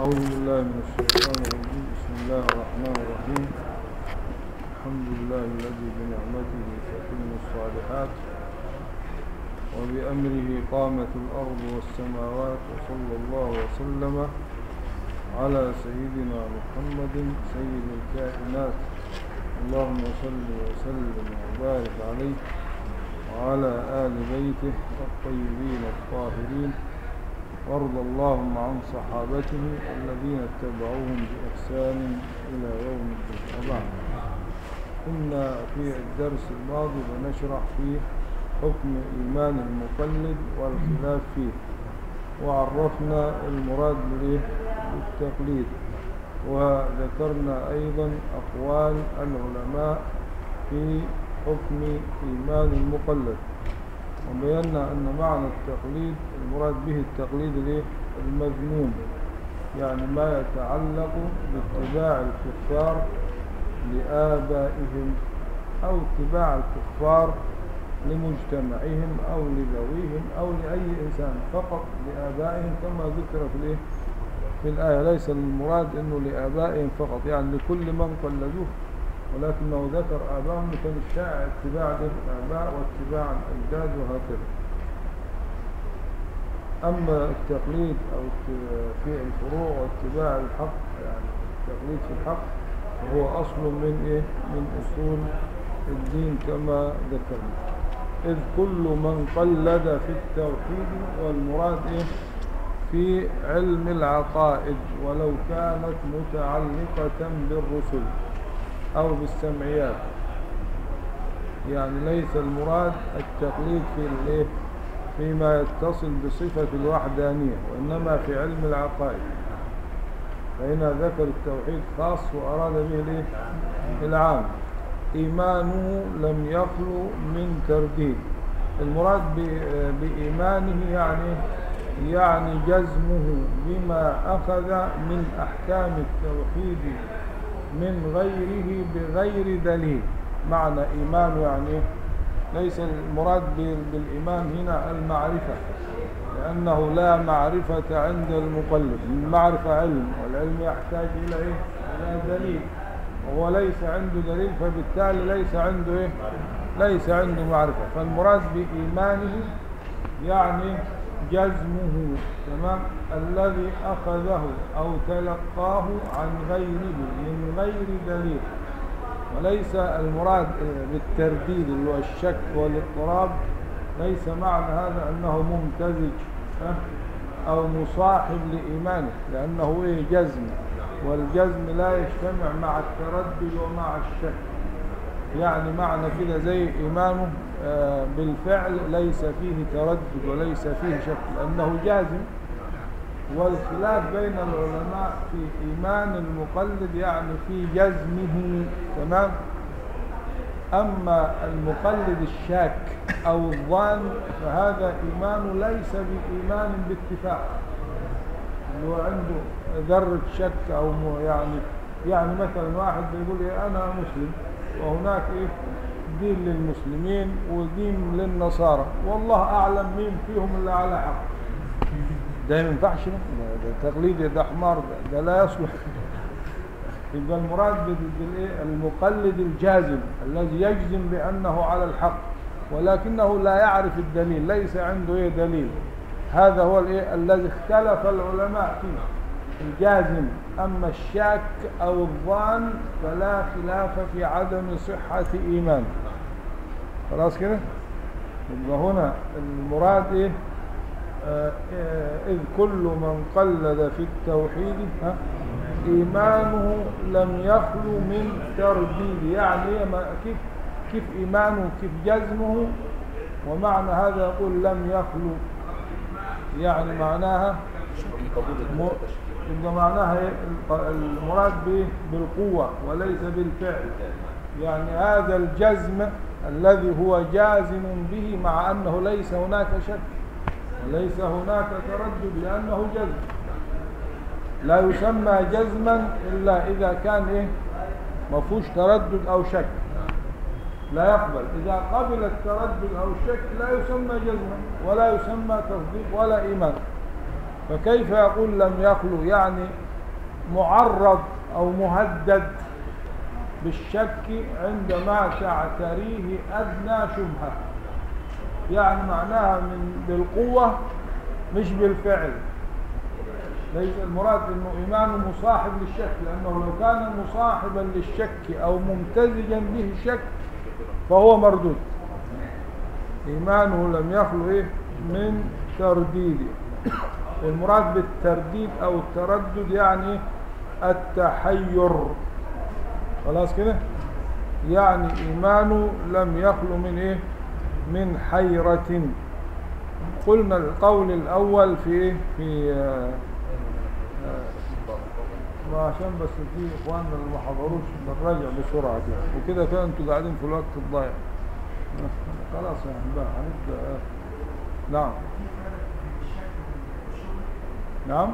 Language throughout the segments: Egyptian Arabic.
أعوذ بالله من الشيطان الرجيم بسم الله الرحمن الرحيم الحمد لله الذي بنعمته تتم الصالحات وبأمره قامت الأرض والسماوات وصلى الله وسلم على سيدنا محمد سيد الكائنات اللهم صل وسلم وبارك عليه وعلى آل بيته الطيبين الطاهرين وارض اللهم عن صحابته الذين اتبعوهم بإحسان إلى يوم الدين وبعد كنا في الدرس الماضي بنشرح فيه حكم إيمان المقلد والخلاف فيه وعرفنا المراد به بالتقليد وذكرنا أيضا أقوال العلماء في حكم إيمان المقلد وبينا أن معنى التقليد المراد به التقليد الايه؟ المذموم يعني ما يتعلق باتباع الكفار لآبائهم أو اتباع الكفار لمجتمعهم أو لذويهم أو لأي إنسان فقط لآبائهم كما ذكر في الإيه؟ في الآية ليس المراد أنه لآبائهم فقط يعني لكل من قلدوه ولكنه ذكر آبائهم كان الشائع اتباع الآباء واتباع الأجداد وهكذا أما التقليد أو في الفروع واتباع الحق يعني التقليد في الحق فهو أصل من إيه؟ من أصول الدين كما ذكرنا إذ كل من قلد في التوحيد والمراد إيه؟ في علم العقائد ولو كانت متعلقة بالرسل أو بالسمعيات يعني ليس المراد التقليد في الايه فيما يتصل بصفة الوحدانية وإنما في علم العقائد فهنا ذكر التوحيد خاص وأراد به الايه العام إيمانه لم يخلو من ترديد المراد بإيمانه يعني يعني جزمه بما أخذ من أحكام التوحيد من غيره بغير دليل معنى إيمان يعني ليس المراد بالإيمان هنا المعرفة لأنه لا معرفة عند المقلد المعرفة علم والعلم يحتاج إلى إيه؟ إلى دليل وهو ليس عنده دليل فبالتالي ليس عنده إيه؟ ليس عنده معرفة فالمراد بإيمانه يعني جزمه تمام الذي أخذه أو تلقاه عن غيره من غير دليل وليس المراد بالترديد اللي هو الشك والاضطراب ليس معنى هذا أنه ممتزج أو مصاحب لإيمانه لأنه إيه جزم والجزم لا يجتمع مع التردد ومع الشك يعني معنى كده زي إيمانه بالفعل ليس فيه تردد وليس فيه شك لأنه جازم والخلاف بين العلماء في إيمان المقلد يعني في جزمه تمام أما المقلد الشاك أو الظان فهذا إيمان ليس بإيمان باتفاق اللي هو عنده ذرة شك أو يعني يعني مثلا واحد بيقول إيه أنا مسلم وهناك إيه دين للمسلمين ودين للنصارى والله أعلم مين فيهم اللي على حق ده ما ينفعش ده تقليد ده حمار ده, ده لا يصلح يبقى المراد بالايه المقلد الجازم الذي يجزم بأنه على الحق ولكنه لا يعرف الدليل ليس عنده ايه دليل هذا هو الايه الذي اختلف العلماء فيه الجازم أما الشاك أو الظان فلا خلاف في عدم صحة إيمان خلاص كده يبقى هنا المراد إيه آه إذ كل من قلد في التوحيد ها إيمانه لم يخلو من ترديد يعني ما كيف كيف إيمانه كيف جزمه ومعنى هذا يقول لم يخلو يعني معناها يبقى معناها المراد به بالقوة وليس بالفعل يعني هذا الجزم الذي هو جازم به مع أنه ليس هناك شك وليس هناك تردد لأنه جزم لا يسمى جزما إلا إذا كان إيه ما فيهوش تردد أو شك لا يقبل إذا قبل التردد أو الشك لا يسمى جزما ولا يسمى تصديق ولا إيمان فكيف يقول لم يخلو يعني معرض أو مهدد بالشك عندما تعتريه أدنى شبهة يعني معناها من بالقوة مش بالفعل ليس المراد انه ايمانه مصاحب للشك لانه لو كان مصاحبا للشك او ممتزجا به الشك فهو مردود ايمانه لم يخلو ايه من ترديد والمراد بالترديد او التردد يعني التحير خلاص كده يعني ايمانه لم يخلو من ايه من حيرة قلنا القول الاول في ايه في آه ما عشان بس في اخواننا اللي ما حضروش بنراجع بسرعه كده وكده كده انتوا قاعدين في الوقت الضايع خلاص يعني بقى هنبدا آه. نعم نعم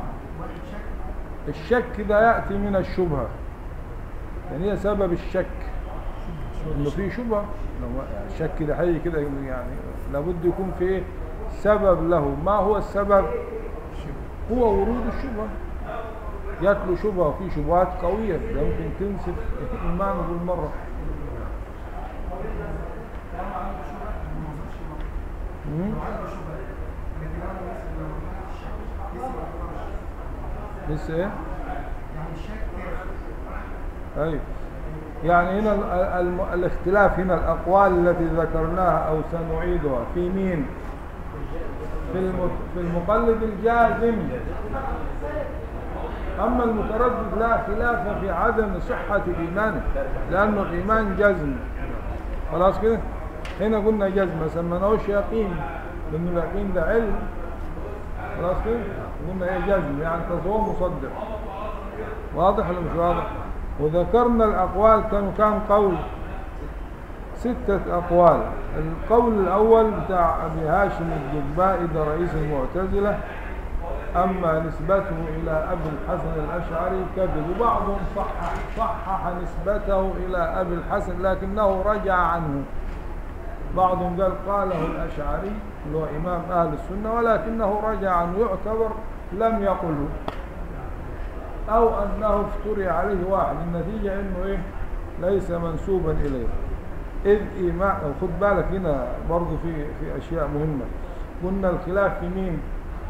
الشك ده ياتي من الشبهه يعني هي سبب الشك انه في شبهه لو يعني الشك ده حي كده يعني لابد يكون في ايه سبب له ما هو السبب هو ورود الشبهه جات له شبهه وفي شبهات قويه ده ممكن تنسف ايمانه بالمره مم؟ لسه ايه ايوه يعني هنا ال- الم- الاختلاف هنا الاقوال التي ذكرناها او سنعيدها في مين في الم- في المقلد الجازم أما المتردد لا خلاف في عدم صحة إيمانه لأنه الإيمان جزم خلاص كده هنا قلنا جزم ما سميناهوش يقين لأن اليقين ده علم خلاص كده قلنا ايه جزم يعني تصور مصدق واضح ولا مش واضح وذكرنا الأقوال كانوا كام قول ستة أقوال القول الأول بتاع أبي هاشم الجبائي ده رئيس المعتزلة أما نسبته إلى أبي الحسن الأشعري كذب وبعضهم صحح صحح نسبته إلى أبي الحسن لكنه رجع عنه بعضهم قال قاله الأشعري اللي هو إمام أهل السنة ولكنه رجع عنه يعتبر لم يقله أو أنه افتري عليه واحد النتيجة إنه إيه ليس منسوبا إليه إذ إيمان خد بالك هنا برضو في في أشياء مهمة قلنا الخلاف في مين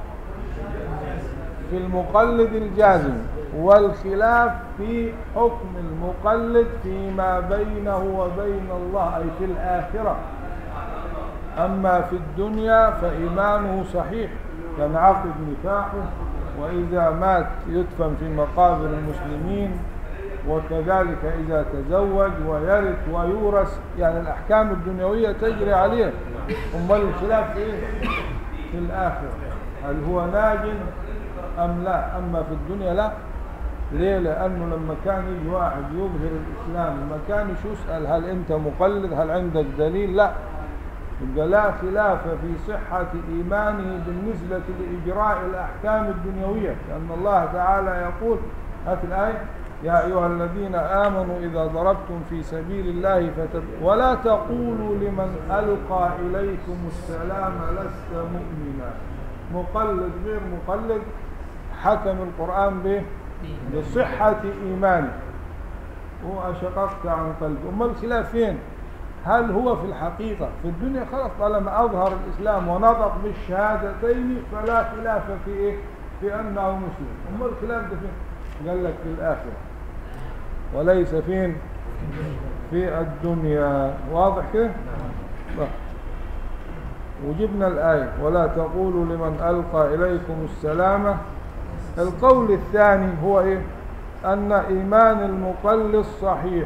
في المقلد الجازم والخلاف في حكم المقلد فيما بينه وبين الله أي في الآخرة أما في الدنيا فإيمانه صحيح ينعقد نكاحه وإذا مات يدفن في مقابر المسلمين وكذلك إذا تزوج ويرث ويورث يعني الأحكام الدنيوية تجري عليه أمال الخلاف في إيه؟ في الآخرة هل هو ناج أم لا أما في الدنيا لا ليه لأنه لما كان يجي واحد يظهر الإسلام ما كانش يسأل هل أنت مقلد هل عندك دليل لا يبقى لا خلاف في صحة إيمانه بالنسبة لإجراء الأحكام الدنيوية لأن الله تعالى يقول هات الآية يا أيها الذين آمنوا إذا ضربتم في سبيل الله فتب ولا تقولوا لمن ألقى إليكم السلام لست مؤمنا مقلد غير مقلد حكم القرآن به بصحة إيمانه وأشققت عن قلبه أما الخلاف فين هل هو في الحقيقة في الدنيا خلاص طالما أظهر الإسلام ونطق بالشهادتين فلا خلاف في إيه في أنه مسلم أما الخلاف ده فين قال لك في الآخرة وليس فين في الدنيا واضح كده طيب. وجبنا الآية ولا تقولوا لمن ألقى إليكم السلام القول الثاني هو إيه أن إيمان المقلص صحيح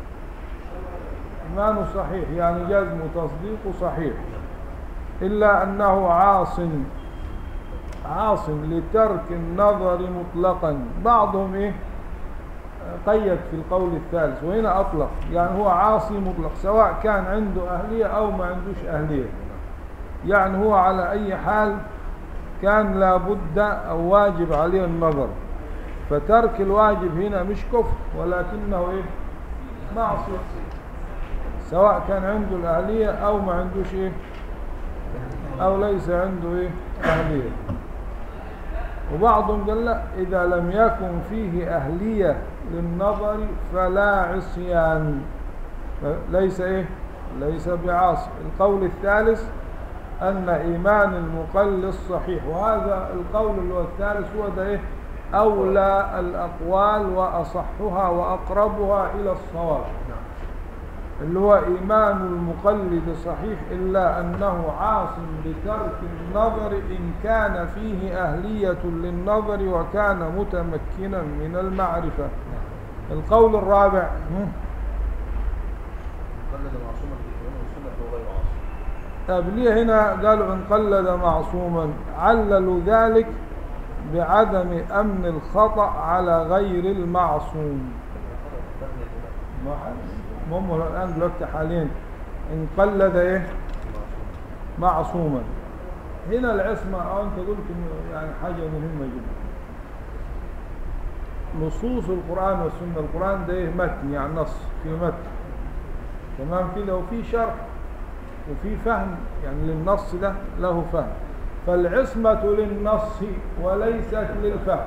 إيمانه صحيح يعني جزم تصديق صحيح إلا أنه عاص عاص لترك النظر مطلقا بعضهم إيه قيد في القول الثالث وهنا أطلق يعني هو عاصي مطلق سواء كان عنده أهلية أو ما عندوش أهلية يعني هو على أي حال كان لابد أو واجب عليه النظر فترك الواجب هنا مش كفر ولكنه إيه معصية سواء كان عنده الأهلية أو ما عندوش إيه أو ليس عنده إيه أهلية وبعضهم قال لا إذا لم يكن فيه أهلية للنظر فلا عصيان ليس إيه ليس بعاصي القول الثالث أن إيمان المقلد صحيح وهذا القول اللي هو الثالث هو ده إيه أولى الأقوال وأصحها وأقربها إلى الصواب اللي هو إيمان المقلد صحيح إلا أنه عاص بترك النظر إن كان فيه أهلية للنظر وكان متمكنا من المعرفة القول الرابع هم؟ قلد معصوما بالإيمان والسنة فهو غير عاصي طب ليه هنا قالوا إن قلد معصوما عللوا ذلك بعدم أمن الخطأ على غير المعصوم ما ما هم الآن دلوقتي حاليا إن قلد إيه معصوما هنا العصمة أو أنت قلت إنه يعني حاجة مهمة جدا نصوص القرآن والسنة القرآن ده إيه متن يعني نص في متن تمام كده وفي شرح وفي فهم يعني للنص ده له فهم فالعصمة للنص وليست للفهم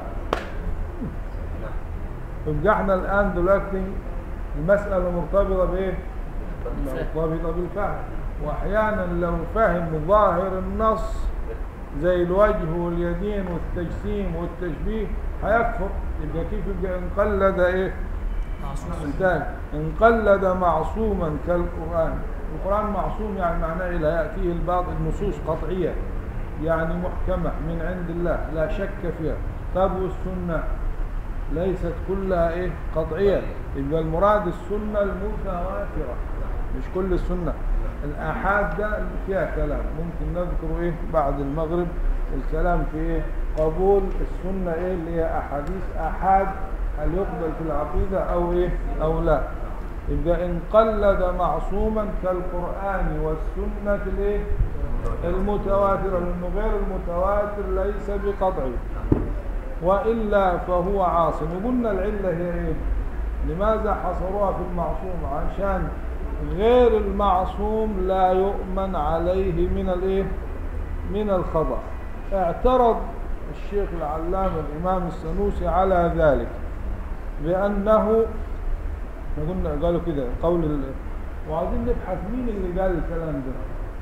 يبقى احنا الآن دلوقتي المسألة مرتبطة بإيه؟ مرتبطة بالفهم وأحيانا لو فهم ظاهر النص زي الوجه واليدين والتجسيم والتشبيه هيكفر يبقى كيف يبقى إن قلد إيه؟ انتهى إن قلد معصوما كالقرآن القرآن معصوم يعني معناه لا يأتيه البعض النصوص قطعية يعني محكمة من عند الله لا شك فيها طب والسنة ليست كلها ايه قطعية يبقى المراد السنة المتواترة مش كل السنة الآحاد ده فيها كلام ممكن نذكره ايه بعد المغرب الكلام في ايه قبول السنة ايه اللي هي أحاديث آحاد هل يقبل في العقيدة أو ايه أو لا يبقى إن قلد معصوما كالقرآن والسنة الايه المتواترة لأنه غير المتواتر ليس بقطعي وإلا فهو عاص وقلنا العلة هي إيه لماذا حصروها في المعصوم عشان غير المعصوم لا يؤمن عليه من الايه من الخطأ اعترض الشيخ العلامة الإمام السنوسي على ذلك بأنه احنا قلنا قالوا كده قول ال... وعايزين نبحث مين اللي قال الكلام ده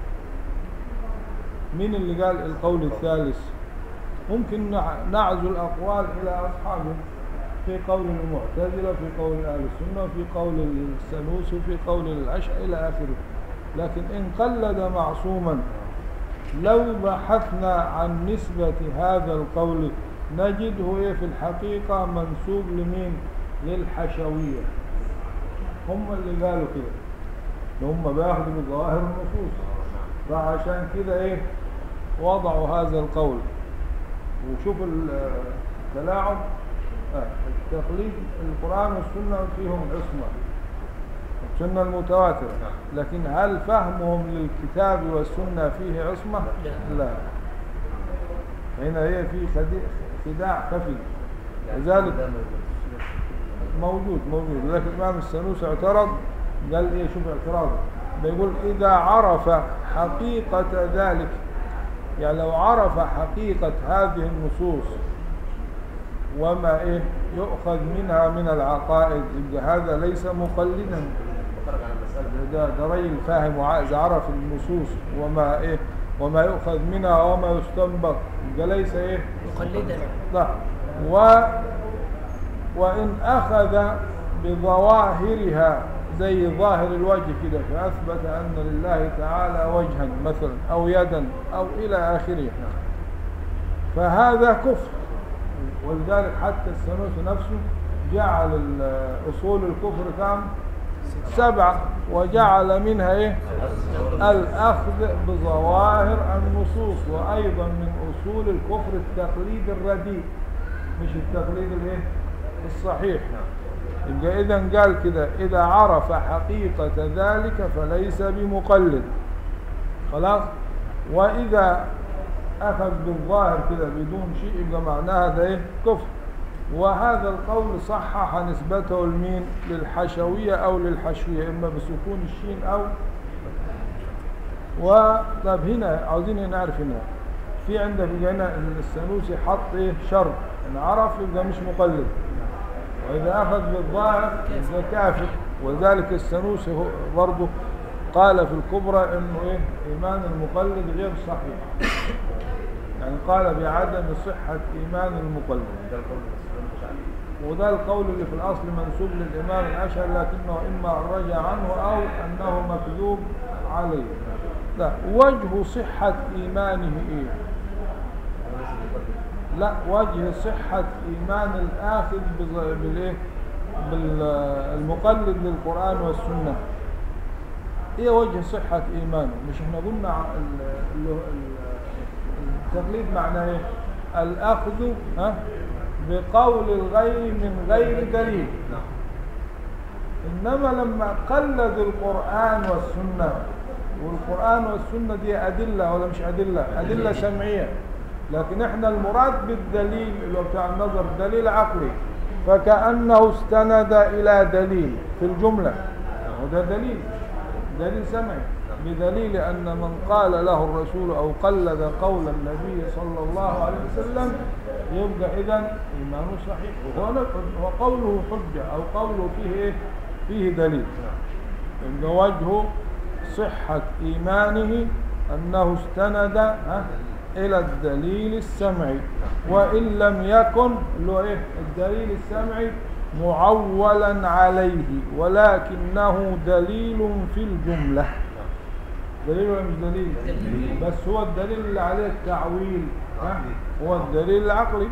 مين اللي قال القول الثالث ممكن نع- نعزو الأقوال إلى أصحابه في قول المعتزلة في قول أهل السنة في قول السنوس وفي قول الأشعري إلى آخره لكن إن قلد معصوما لو بحثنا عن نسبة هذا القول نجده إيه في الحقيقة منسوب لمين للحشوية هم اللي قالوا كده اللي هم بياخدوا بظواهر النصوص فعشان كده ايه وضعوا هذا القول وشوف التلاعب آه، التقليد القرآن والسنة فيهم عصمة السنة المتواترة لكن هل فهمهم للكتاب والسنة فيه عصمة؟ لا هنا هي في خدي- خداع خفي لذلك موجود موجود لكن الإمام السنوسي اعترض قال إيه شوف اعتراضه بيقول إذا عرف حقيقة ذلك يعني لو عرف حقيقة هذه النصوص وما إيه يؤخذ منها من العقائد يبقى هذا ليس مقلدا خرج عن المسألة ده, ده رجل فاهم وعايز عرف النصوص وما إيه وما يؤخذ منها وما يستنبط يبقى ليس إيه مقلدا لا و وإن أخذ بظواهرها زي ظاهر الوجه كده فأثبت أن لله تعالى وجها مثلا أو يدا أو إلى آخره فهذا كفر ولذلك حتى السنوسي نفسه جعل ال- أصول الكفر كام سبعة وجعل منها إيه الأخذ بظواهر النصوص وأيضا من أصول الكفر التقليد الرديء مش التقليد الايه الصحيح يبقى إذا قال كده إذا عرف حقيقة ذلك فليس بمقلد خلاص وإذا أخذ بالظاهر كده بدون شيء يبقى معناها ده إيه كفر وهذا القول صحح نسبته لمين للحشوية أو للحشوية إما بسكون الشين أو وطب هنا عاوزين نعرف هنا في عندك هنا السنوسي حط ايه شرط ان عرف يبقى مش مقلد واذا اخذ بالظاهر يبقى كافر ولذلك السنوسي هو برضه قال في الكبرى انه ايه ايمان المقلد غير صحيح يعني قال بعدم صحة ايمان المقلد ده القول الإسلام مش عليه وده القول اللي في الأصل منسوب للإمام الأشهر لكنه إما أن رجع عنه أو أنه مكذوب عليه لا وجه صحة إيمانه إيه هو ليس مقلد لا وجه صحة إيمان الآخذ بز- بالإيه بالمقلد للقرآن والسنة إيه وجه صحة إيمانه مش إحنا قلنا ع- ال- ال- ال- التقليد معناه إيه الأخذ ها بقول الغير من غير دليل نعم إنما لما قلد القرآن والسنة والقرآن والسنة دي أدلة ولا مش أدلة أدلة سمعية لكن إحنا المراد بالدليل اللي هو بتاع النظر دليل عقلي فكأنه استند إلى دليل في الجملة وده دليل دليل سمعي بدليل أن من قال له الرسول أو قلد قول النبي صلى الله عليه وسلم يبقى إذا إيمانه صحيح وهو وقوله حجة أو قوله فيه إيه؟ فيه دليل يبقى وجه صحة إيمانه أنه استند ها، إلى الدليل السمعي وإن لم يكن اللي هو إيه الدليل السمعي معولا عليه ولكنه دليل في الجملة دليل ولا مش دليل بس هو الدليل اللي عليه التعويل ها؟ هو الدليل العقلي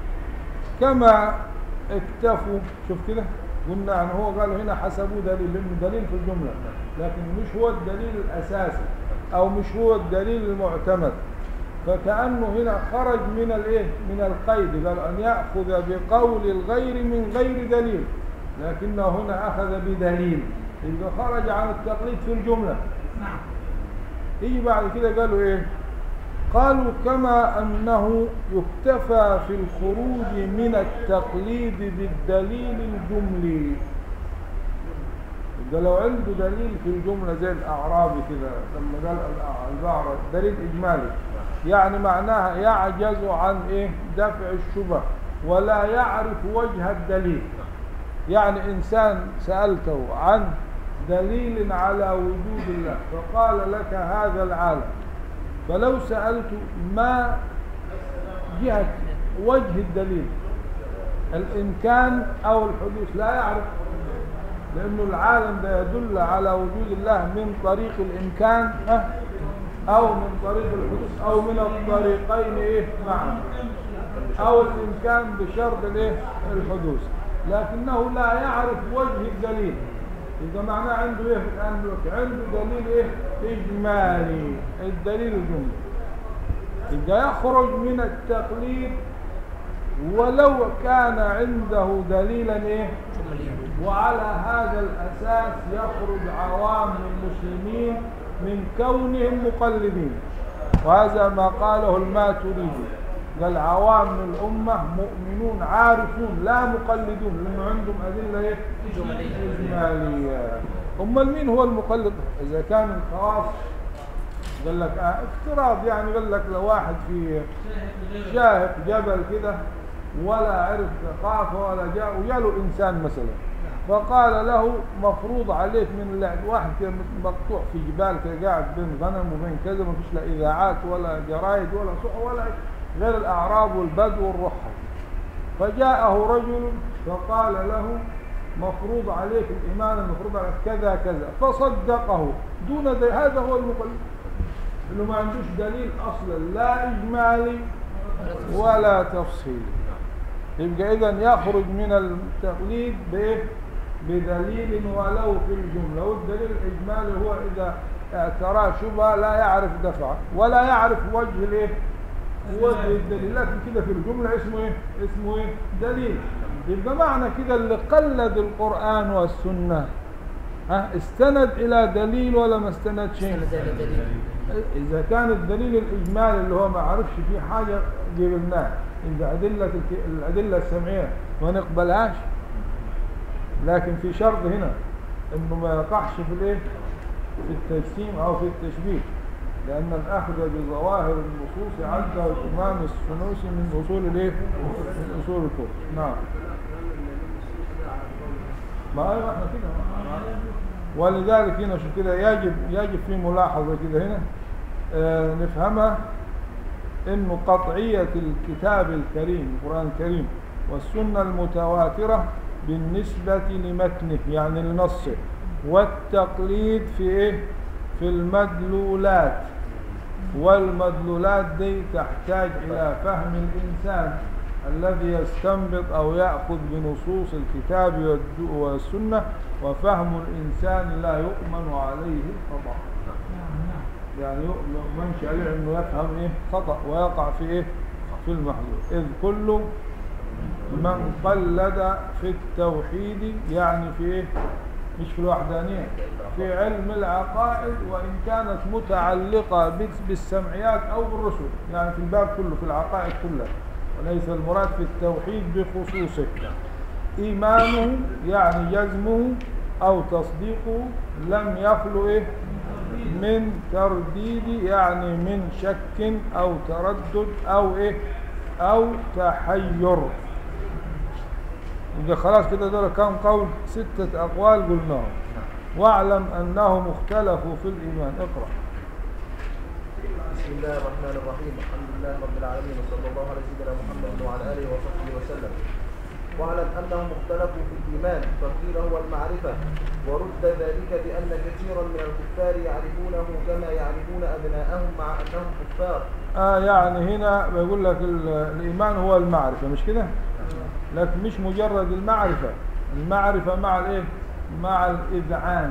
كما اكتفوا شوف كده قلنا عن هو قالوا هنا حسبوه دليل لانه دليل في الجمله لكن مش هو الدليل الاساسي او مش هو الدليل المعتمد فكانه هنا خرج من الايه من القيد قال ان ياخذ بقول الغير من غير دليل لكنه هنا اخذ بدليل يبقى خرج عن التقليد في الجمله يجي بعد كده قالوا ايه قالوا كما أنه يكتفى في الخروج من التقليد بالدليل الجملي ده لو عنده دليل في الجملة زي الأعرابي كده لما قال الأع- البعرة دليل إجمالي يعني معناها يعجز عن إيه دفع الشبه ولا يعرف وجه الدليل يعني إنسان سألته عن دليل على وجود الله فقال لك هذا العالم فلو سألت ما جهة وجه الدليل الإمكان أو الحدوث لا يعرف لأنه العالم ده يدل على وجود الله من طريق الإمكان أه، أو من طريق الحدوث أو من الطريقين إيه معا أو الإمكان بشرط الإيه الحدوث لكنه لا يعرف وجه الدليل إذا معناه عنده إيه عنده عنده دليل إيه إجمالي الدليل الجملي يبقى يخرج من التقليد ولو كان عنده دليلا إيه وعلى هذا الأساس يخرج عوام المسلمين من كونهم مقلدين وهذا ما قاله الماتريدي قال عوام الأمة مؤمنون عارفون لا مقلدون لأنه عندهم أدلة إيه؟ إجمالية أمال مين هو المقلد إذا كان الخواص قال لك آه افتراض يعني قال لك لو واحد في شاهق جبل كده ولا عرف ثقافة ولا جاء وجاله إنسان مثلا فقال له مفروض عليك من اللعب واحد كده مقطوع في جبال كده قاعد بين غنم وبين كذا ما فيش لا إذاعات ولا جرايد ولا صحة ولا غير الأعراب والبدو والرحل فجاءه رجل فقال له مفروض عليك الإيمان المفروض عليك كذا كذا فصدقه دون دليل هذا هو المقلد انه ما عندوش دليل اصلا لا اجمالي ولا تفصيلي يبقى اذا يخرج من التقليد بايه بدليل ولو في الجمله والدليل الاجمالي هو اذا اعتراه شبهه لا يعرف دفعه ولا يعرف وجه الايه وجه الدليل لكن كده في الجمله اسمه ايه اسمه ايه دليل يبقى معنى كده اللي قلد القران والسنه ها استند الى دليل ولا ما استندش إذا كان الدليل الإجمالي اللي هو ما عرفش فيه حاجة جبناه إذا أدلة الك- الأدلة السمعية ما نقبلهاش لكن في شرط هنا إنه ما يقعش في الإيه؟ في التجسيم أو في التشبيه لأن الأخذ بظواهر النصوص عده الإمام السنوسي من أصول الإيه؟ من أصول الكفر نعم ما أيوة احنا كده ولذلك هنا شو كده يجب يجب في ملاحظة كده هنا آه نفهمها انه قطعية الكتاب الكريم القرآن الكريم والسنة المتواترة بالنسبة لمتنه يعني لنصه والتقليد في ايه في المدلولات والمدلولات دي تحتاج الى فهم الانسان الذي يستنبط او ياخذ بنصوص الكتاب والد- والسنه وفهم الانسان لا يؤمن عليه الخطا يعني ما يؤمنش عليه انه يفهم ايه خطا ويقع في ايه في المحظور اذ كل من قلد في التوحيد يعني في ايه مش في الوحدانيه في علم العقائد وان كانت متعلقه بس- بالسمعيات او بالرسل يعني في الباب كله في العقائد كلها وليس المراد في التوحيد بخصوصه ايمانه يعني جزمه او تصديقه لم يخلو ايه من ترديد يعني من شك او تردد او ايه او تحير يبقى خلاص كده دول كم قول ستة أقوال قلناهم واعلم أنهم اختلفوا في الإيمان اقرأ بسم الله الرحمن الرحيم الحمد لله رب العالمين وصلى الله على سيدنا محمد وعلى اله وصحبه وسلم واعلم انهم اختلفوا في الايمان فقيل هو المعرفه ورد ذلك بان كثيرا من الكفار يعرفونه كما يعرفون ابناءهم مع انهم كفار آه يعني هنا بيقول لك ال- الإيمان هو المعرفة مش كده لكن مش مجرد المعرفة المعرفة مع الإيه مع الإذعان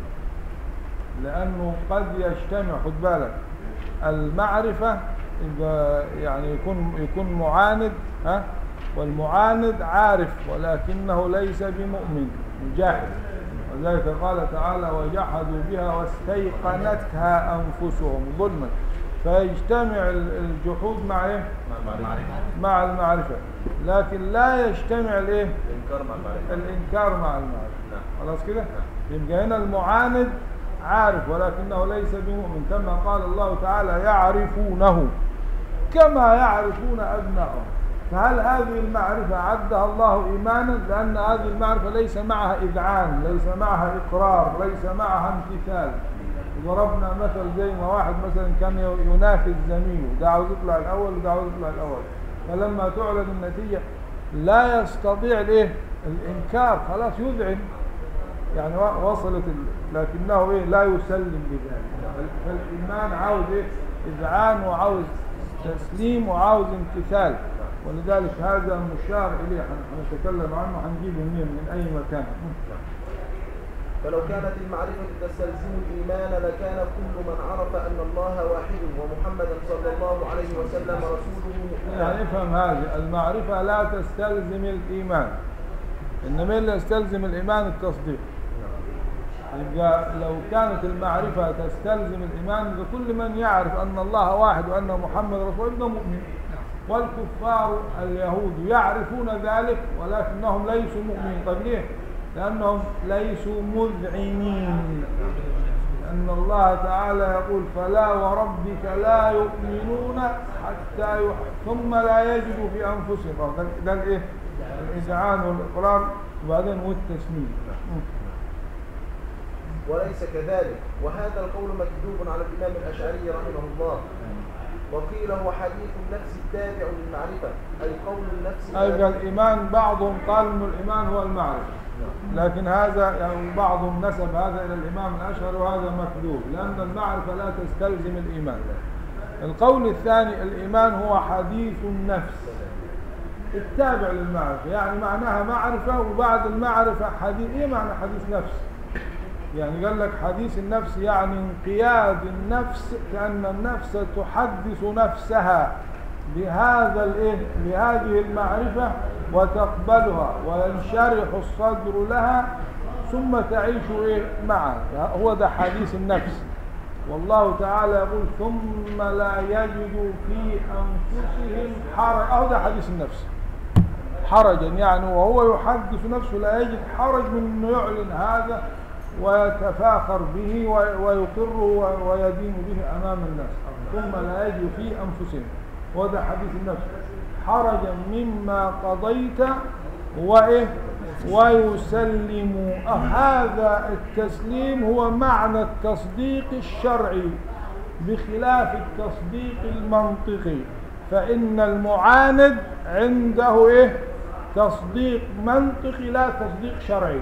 لأنه قد يجتمع خد بالك المعرفة إذا يعني يكون يكون معاند ها والمعاند عارف ولكنه ليس بمؤمن جاحد ولذلك قال تعالى وجحدوا بها واستيقنتها أنفسهم ظلما فيجتمع ال- الجحود مع ايه مع المعرفة لكن لا يجتمع الايه الانكار مع المعرفه الانكار مع المعرفة نعم. خلاص كده يبقى هنا المعاند عارف ولكنه ليس بمؤمن كما قال الله تعالى يعرفونه كما يعرفون أبنائهم فهل هذه المعرفة عدها الله إيمانا لأن هذه المعرفة ليس معها إذعان ليس معها إقرار ليس معها امتثال ضربنا مثل زي ما واحد مثلا كان ينافس زميله ده عاوز يطلع الأول وده عاوز يطلع الأول فلما تعلن النتيجة لا يستطيع الايه الإنكار خلاص يذعن يعني و- وصلت ال... لكنه ايه لا يسلم بذلك فال- فالايمان عاوز ايه اذعان وعاوز تسليم وعاوز امتثال ولذلك هذا مشار اليه حن- حنتكلم عنه حنجيبه منين من اي مكان فلو كانت المعرفة تستلزم الإيمان لكان كل من عرف أن الله واحد ومحمدا صلى الله عليه وسلم رسوله مؤمنا يعني افهم هذه المعرفة لا تستلزم الإيمان إنما اللي يستلزم الإيمان التصديق يبقى لو كانت المعرفة تستلزم الإيمان يبقى كل من يعرف أن الله واحد وأن محمد رسول الله مؤمن والكفار اليهود يعرفون ذلك ولكنهم ليسوا مؤمنين طيب ليه؟ لأنهم ليسوا مذعنين أن الله تعالى يقول فلا وربك لا يؤمنون حتى يح... ثم لا يجدوا في أنفسهم أهو ده ده الإيه؟ الإذعان والإقرار وبعدين والتسليم وليس كذلك وهذا القول مكذوب على الإمام الأشعري رحمه الله وقيل هو حديث النفس التابع للمعرفة أي قول النفس أيضا الإيمان بعضهم قال أن الإيمان هو المعرفة لكن هذا يعني بعضهم نسب هذا إلى الإمام الأشهر وهذا مكذوب لأن المعرفة لا تستلزم الإيمان القول الثاني الإيمان هو حديث النفس التابع للمعرفة يعني معناها معرفة وبعد المعرفة حديث إيه معنى حديث نفس يعني قال لك حديث النفس يعني انقياد النفس كأن النفس تحدث نفسها بهذا الايه بهذه المعرفة وتقبلها وينشرح الصدر لها ثم تعيش ايه معها هو ده حديث النفس والله تعالى يقول ثم لا يجدوا في انفسهم حرج اهو ده حديث النفس حرجا يعني وهو يحدث نفسه لا يجد حرج من انه يعلن هذا ويتفاخر به وي- ويقر و- ويدين به أمام الناس ثم لا يجد في أنفسهم وهذا حديث النفس حرجا مما قضيت وإيه ويسلم آه، هذا التسليم هو معنى التصديق الشرعي بخلاف التصديق المنطقي فإن المعاند عنده إيه تصديق منطقي لا تصديق شرعي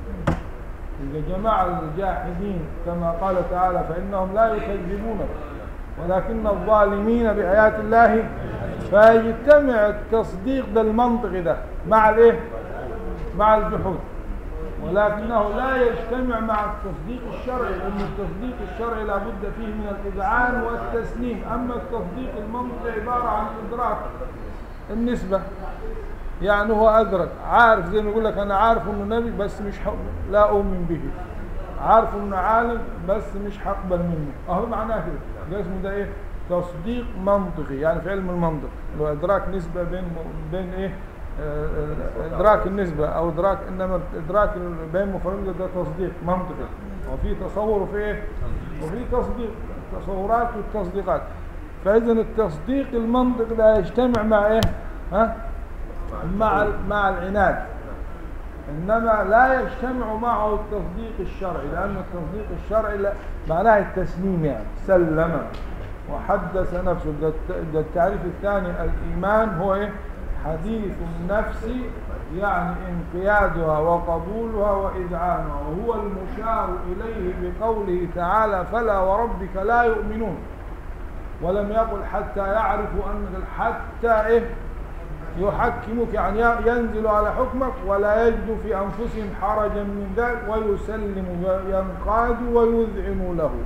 إذا جماعة الجاحدين كما قال تعالى فإنهم لا يكذبونك ولكن الظالمين بآيات الله فيجتمع التصديق ده المنطق ده مع الايه مع الجحود ولكنه لا يجتمع مع التصديق الشرعي لأن التصديق الشرعي لابد فيه من الإذعان والتسليم أما التصديق المنطقي عبارة عن إدراك النسبة يعني هو أدرك عارف زي ما يقول لك أنا عارف إنه نبي بس مش حق لا أؤمن به عارف إنه عالم بس مش هقبل منه أهو معناه كده ده اسمه ده إيه تصديق منطقي يعني في علم المنطق اللي هو إدراك نسبة بين بين إيه آه، آه، إدراك النسبة أو إدراك إنما إدراك بين مفردين ده تصديق منطقي وفي تصور وفي إيه وفي تصديق تصورات والتصديقات فإذا التصديق المنطق ده يجتمع مع إيه ها مع مع العناد انما لا يجتمع معه التصديق الشرعي لان التصديق الشرعي لا معناه التسليم يعني سلم وحدث نفسه ده الت- ده التعريف الثاني الايمان هو ايه حديث النفس يعني انقيادها وقبولها واذعانها وهو المشار اليه بقوله تعالى فلا وربك لا يؤمنون ولم يقل حتى يعرفوا ان حتى ايه يحكمك يعني ينزل على حكمك ولا يجد في أنفسهم حرجا من ذلك ويسلم ينقاد ويذعن له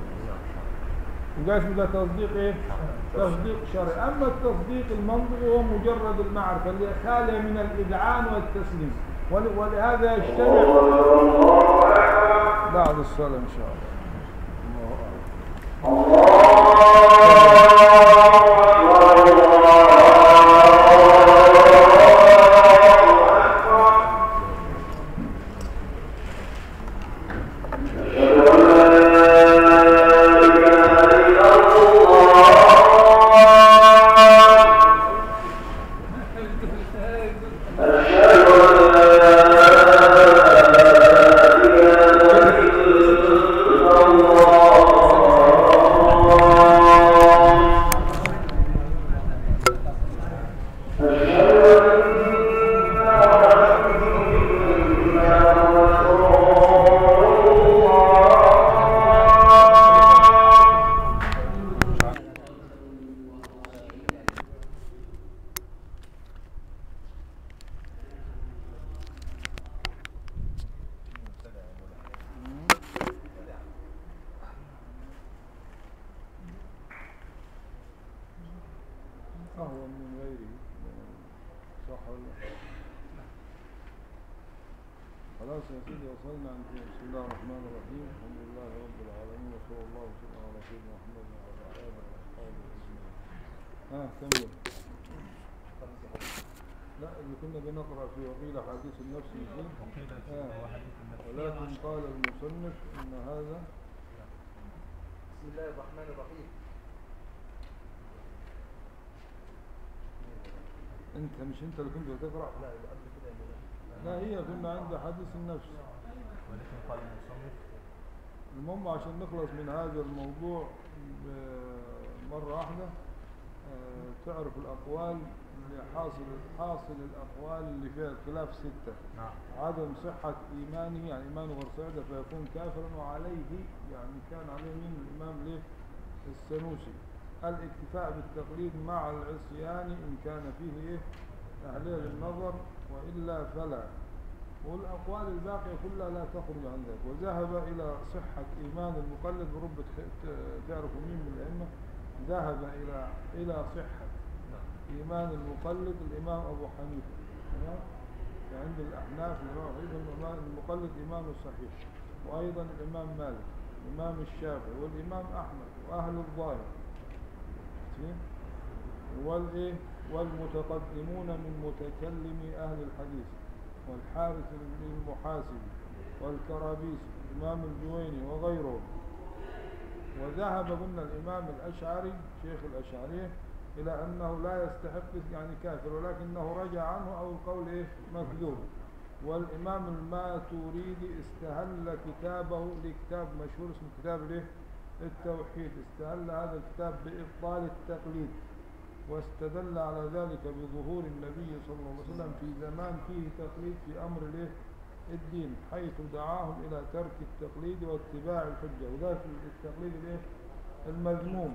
وده اسمه ده تصديق ايه؟ تصديق شرعي أما التصديق المنطقي هو مجرد المعرفة اللي خالية من الإذعان والتسليم ول- ولهذا يجتمع بعد الصلاة إن شاء الله الله أعلم. أهون من غيره صح ولا لا؟ خلاص يا سيدي وصلنا عند بسم الله الرحمن الرحيم الحمد لله رب العالمين وصلى الله وسلم على سيدنا محمد وعلى آله وأصحابه أجمعين. ها كمل. لا اللي كنا بنقرأ في وقيل حديث النفس فيه آه. ولكن قال المصنف إن هذا بسم الله الرحمن الرحيم أنت مش أنت اللي كنت بتقرأ لا يبقى قبل كده يا مولانا لا هي كنا عند حديث النفس ولكن قال المصنف المهم عشان نخلص من هذا الموضوع ب- مرة واحدة آه، تعرف الأقوال اللي حاصل حاصل الأقوال اللي فيها الخلاف ستة نعم عدم صحة إيمانه يعني إيمانه غير صعدة فيكون كافرا وعليه يعني كان عليه من الإمام ليه السنوسي الاكتفاء بالتقليد مع العصيان إن كان فيه إيه أهلية للنظر وإلا فلا والأقوال الباقية كلها لا تخرج عن ذلك وذهب إلى صحة إيمان المقلد برب تخ- ت- تعرفوا مين من الأئمة ذهب إلى إلى صحة إيمان المقلد الإمام أبو حنيفة تمام؟ عند الأحناف الإمام أبو حنيفة الإمام المقلد إمامه صحيح وأيضا الإمام مالك الإمام الشافعي والإمام أحمد وأهل الظاهر شايفين؟ والإيه والمتقدمون من متكلمي أهل الحديث والحارث المحاسبي والكرابيسي الإمام الجويني وغيره وذهب قلنا الإمام الأشعري شيخ الأشعرية إلى أنه لا يستحق يعني كافر ولكنه رجع عنه أو القول إيه مكذوب والإمام الماتوريدي استهل كتابه لكتاب مشهور اسمه كتاب الايه التوحيد استهل هذا الكتاب بإبطال التقليد واستدل على ذلك بظهور النبي صلى الله عليه وسلم في زمان فيه تقليد في أمر الايه الدين حيث دعاهم إلى ترك التقليد واتباع الحجة وذلك التقليد الايه المذموم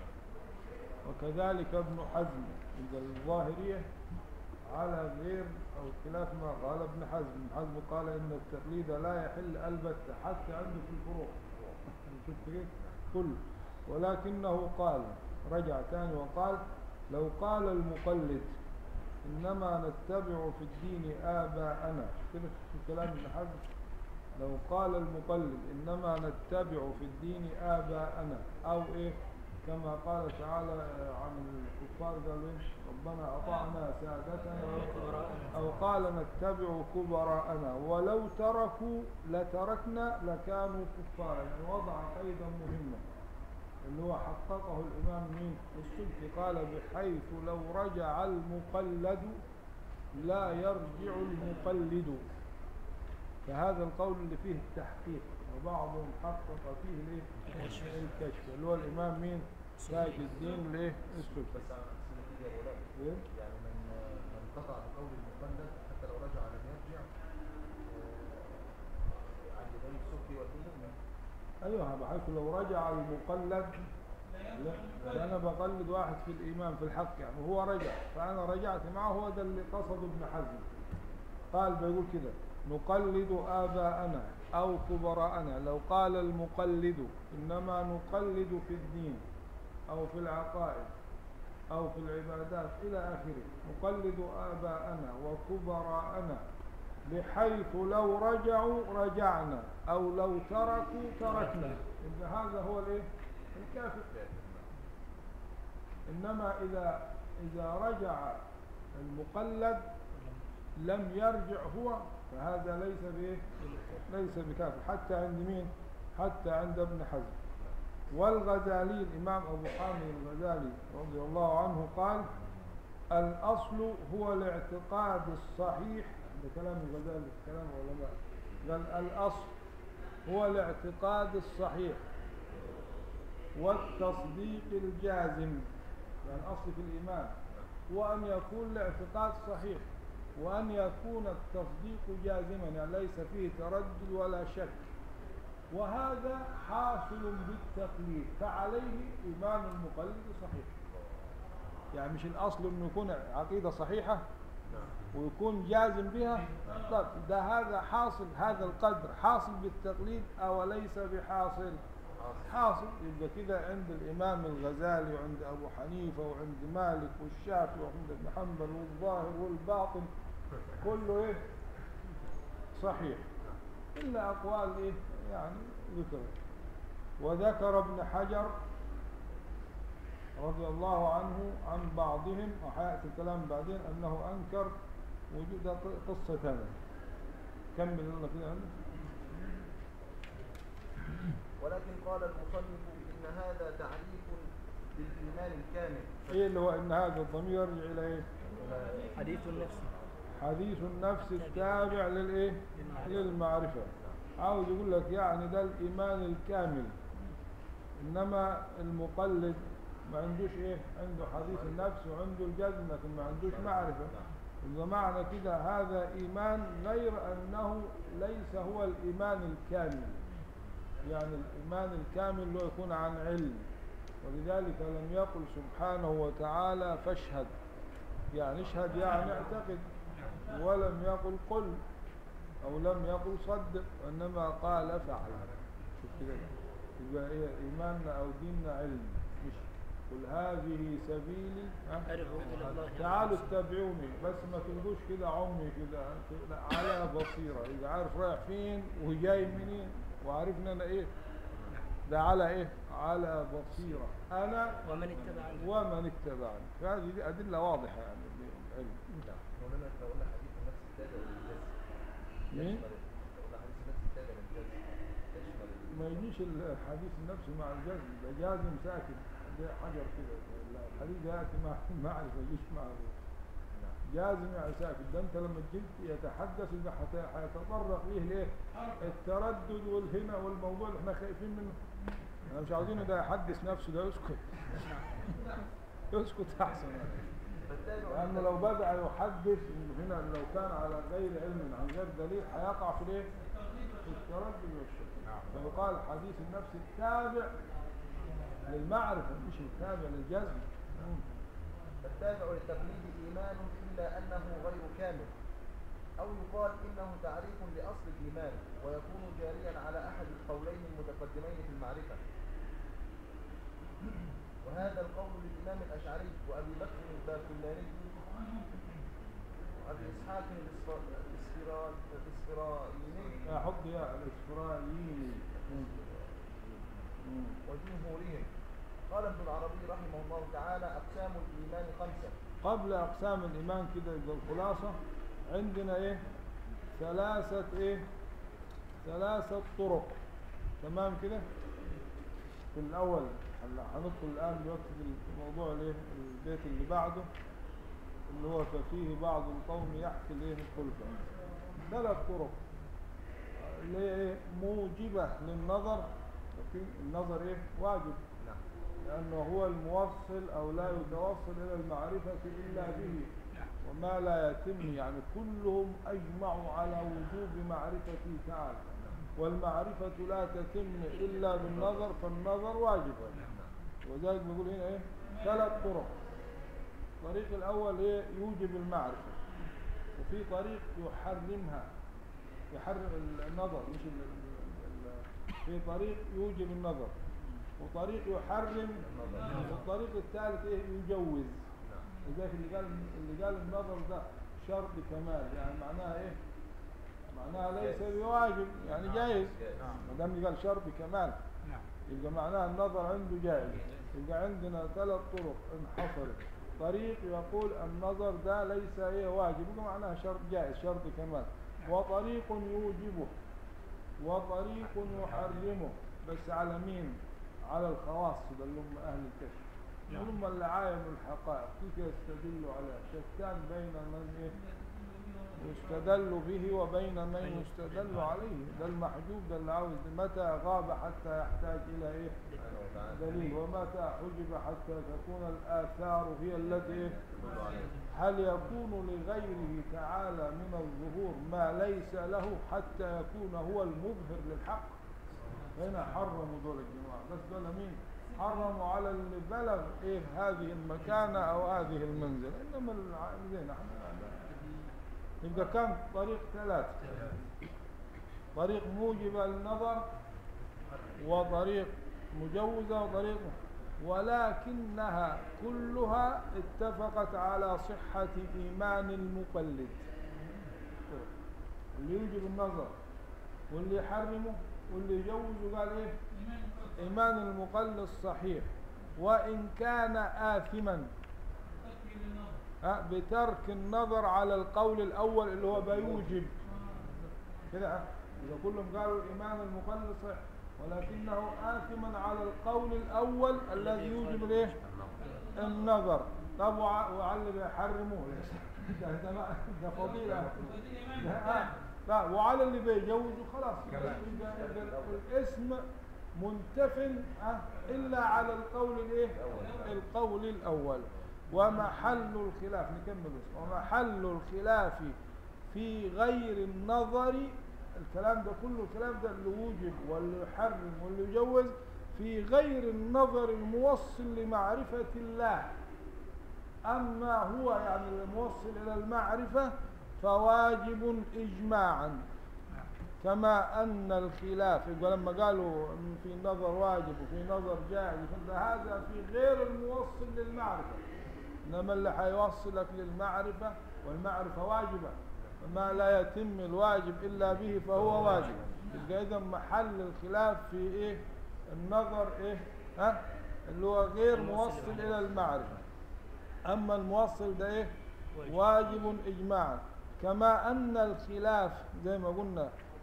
وكذلك ابن حزم عند الظاهرية على غير أو خلاف ما قال ابن حزم ابن حزم قال إن التقليد لا يحل البتة حتى عنده في الفروع شفت كيف كل ولكنه قال رجع ثاني وقال لو قال المقلد إنما نتبع في الدين آباءنا كده في كلام ابن حزم لو قال المقلد إنما نتبع في الدين آباءنا أو إيه كما قال تعالى عن الكفار قالوا إيه ربنا أطعنا سادتنا أو قال نتبع كبراءنا ولو تركوا لتركنا لكانوا كفارا يعني وضع قيدا مهما اللي هو حققه الإمام مين السلفي قال بحيث لو رجع المقلد لا يرجع المقلد فهذا القول اللي فيه التحقيق وبعضهم حقق فيه الايه الكشف اللي هو الإمام مين تاج الدين الايه السلفي بس على نفس النتيجة يا مولانا إيه؟ يعني من من قطع بقول المقلد حتى لو رجع لم يرجع آه، عند الإمام السكي والمؤمن ايوه بحيث لو رجع المقلد لا انا بقلد واحد في الايمان في الحق يعني هو رجع فانا رجعت معه هو ده اللي قصده ابن حزم قال بيقول كده نقلد اباءنا او كبراءنا لو قال المقلد انما نقلد في الدين او في العقائد او في العبادات الى اخره نقلد اباءنا وكبراءنا بحيث لو رجعوا رجعنا او لو تركوا تركنا إن هذا هو الايه الكافر انما اذا اذا رجع المقلد لم يرجع هو فهذا ليس بايه ليس بكافر حتى عند مين حتى عند ابن حزم والغزالي الامام ابو حامد الغزالي رضي الله عنه قال الاصل هو الاعتقاد الصحيح ده كلام الغزالي كلام العلماء قال الاصل هو الاعتقاد الصحيح والتصديق الجازم يعني الأصل في الإيمان وأن يكون الاعتقاد صحيح وأن يكون التصديق جازما يعني ليس فيه تردد ولا شك وهذا حاصل بالتقليد فعليه إيمان المقلد صحيح يعني مش الأصل أنه يكون عقيدة صحيحة ويكون جازم بها طب ده هذا حاصل هذا القدر حاصل بالتقليد أو ليس بحاصل حاصل يبقى كده عند الإمام الغزالي وعند أبو حنيفة وعند مالك والشافعي وعند ابن حنبل والظاهر والباطن كله إيه صحيح إلا أقوال إيه يعني ذكر وذكر ابن حجر رضي الله عنه عن بعضهم وحياتي الكلام بعدين أنه أنكر وجود قصة هذا كمل الله كده عندك ولكن قال المصنف إن هذا تعريف للإيمان الكامل ايه اللي هو ان هذا الضمير يرجع الى ايه حديث النفس حديث النفس التابع للايه للمعرفة عاوز يقول لك يعني ده الايمان الكامل انما المقلد ما عندوش ايه عنده حديث النفس وعنده الجزم لكن ما عندوش معرفة إذا معنى كده هذا ايمان غير انه ليس هو الايمان الكامل يعني الإيمان الكامل له يكون عن علم ولذلك لم يقل سبحانه وتعالى فاشهد يعني اشهد يعني اعتقد ولم يقل قل أو لم يقل صدق وإنما قال فعل شوف كده يبقى إيه إيماننا أو ديننا علم مش قل هذه سبيلي ها؟ أدعو إلى الله تعالوا اتبعوني بس ما تلقوش كده عمي كده لا، على بصيرة إذا عارف رايح فين وجاي منين وعارفنا أنا إيه ده على إيه على بصيرة أنا ومن اتبعني ومن اتبعني فهذه دي أدلة واضحة يعني للعلم مولانا احنا قلنا حديث النفس التابع للجزم مين؟ قلنا حديث النفس التابع للجزم ما يجيش الحديث النفسي مع الجزم ده جازم ساكن ده حجر كده الحديث ياتي مع معرفه يجيش مع جازم يعني ساكن ده انت لما تجيب يتحدث يبقى حت- حيتطرق ليه ليه التردد والهنا والموضوع اللي احنا خايفين منه احنا مش عاوزينه ده يحدث نفسه ده يسكت يسكت احسن فالتابع لأنه لو بدأ يحدث هنا لو كان على غير علم عن غير دليل هيقع في الايه؟ في التردد والشك فيقال حديث النفس التابع للمعرفة مش التابع للجزم فالتابع للتقليد إيمان إلا أنه غير كامل أو يقال إنه تعريف لأصل الإيمان ويكون جاريا على أحد القولين المتقدمين في المعرفة وهذا القول للإمام الأشعري وأبي بكر الباقلاني وأبي إسحاق الإسفرا- الإسفرا- الإسفرايني أحط يا الإسرائيلي وجمهورهم قال ابن العربي رحمه الله تعالى أقسام الإيمان خمسة قبل أقسام الإيمان كده يبقى الخلاصة عندنا إيه ثلاثة إيه ثلاثة طرق تمام كده في الأول هلا هندخل الآن دلوقتي في الموضوع الإيه البيت اللي بعده اللي هو ففيه بعض القوم يحكي الإيه الخلفة ثلاث طرق اللي هي إيه موجبة للنظر وفي النظر إيه واجب نعم لأنه هو الموصل أو لا يتوصل إلى المعرفة إلا به وما لا يتم يعني كلهم أجمعوا على وجوب معرفته تعالى والمعرفة لا تتم إلا بالنظر فالنظر واجب وذلك بيقول هنا إيه ثلاث طرق الطريق الأول إيه يوجب المعرفة وفي طريق يحرمها يحرم النظر مش ال ال في طريق يوجب النظر وطريق يحرم والطريق الثالث ايه يجوز لذلك اللي قال اللي قال النظر ده شرط كمال يعني معناها ايه معناها ليس بواجب يعني جائز ما دام قال شرط كمال يبقى معناها النظر عنده جائز يبقى عندنا ثلاث طرق انحصرت طريق يقول النظر ده ليس ايه واجب يبقى معناها شرط جائز شرط كمال وطريق يوجبه وطريق يحرمه بس على مين على الخواص ده اللي هم اهل الكشف نعم. هم اللي عاينوا الحقائق كيف يستدلوا عليها شتان بين من إيه؟ يستدل به وبين من يستدل عليه ده المحجوب ده اللي عاوز متى غاب حتى يحتاج الى ايه دليل ومتى حجب حتى تكون الآثار هي التي إيه؟ هل يكون لغيره تعالى من الظهور ما ليس له حتى يكون هو المظهر للحق هنا حرموا دول الجماعة بس دول مين حرموا على اللي بلغ ايه هذه المكانة او هذه المنزلة انما العائلين احنا يبقى كم طريق ثلاثة طريق موجبة للنظر وطريق مجوزة وطريق ولكنها كلها اتفقت على صحة إيمان المقلد اللي يوجب النظر واللي يحرمه واللي يجوزه قال ايه إيمان المقلد صحيح وإن كان آثما ها، بترك النظر على القول الأول اللي هو بيوجب كده ها؟ إذا كلهم قالوا الإيمان المقلد صحيح ولكنه آثما على القول الأول الذي يوجب الايه النظر طب وع- وعلى اللي بيحرموه ده ده ما- ده فضيلة ده آه. لا وعلى اللي بيجوزوا خلاص يبقى يبقى الاسم منتفن آه، إلا على القول الايه القول الأول ومحل الخلاف نكمل بس ومحل الخلاف في غير النظر الكلام ده كله الكلام ده اللي وجب واللي يحرم واللي يجوز في غير النظر الموصل لمعرفة الله أما هو يعني الموصل إلى المعرفة فواجب إجماعا كما أن الخلاف يبقى لما قالوا إن في نظر واجب وفي نظر جائز فهذا في غير الموصل للمعرفة إنما اللي حيوصلك للمعرفة والمعرفة واجبة وما لا يتم الواجب إلا به فهو واجب يبقى إذا محل الخلاف في إيه النظر إيه ها اللي هو غير موصل إلى المعرفة أما الموصل ده إيه واجب إجماعا كما أن الخلاف زي ما قلنا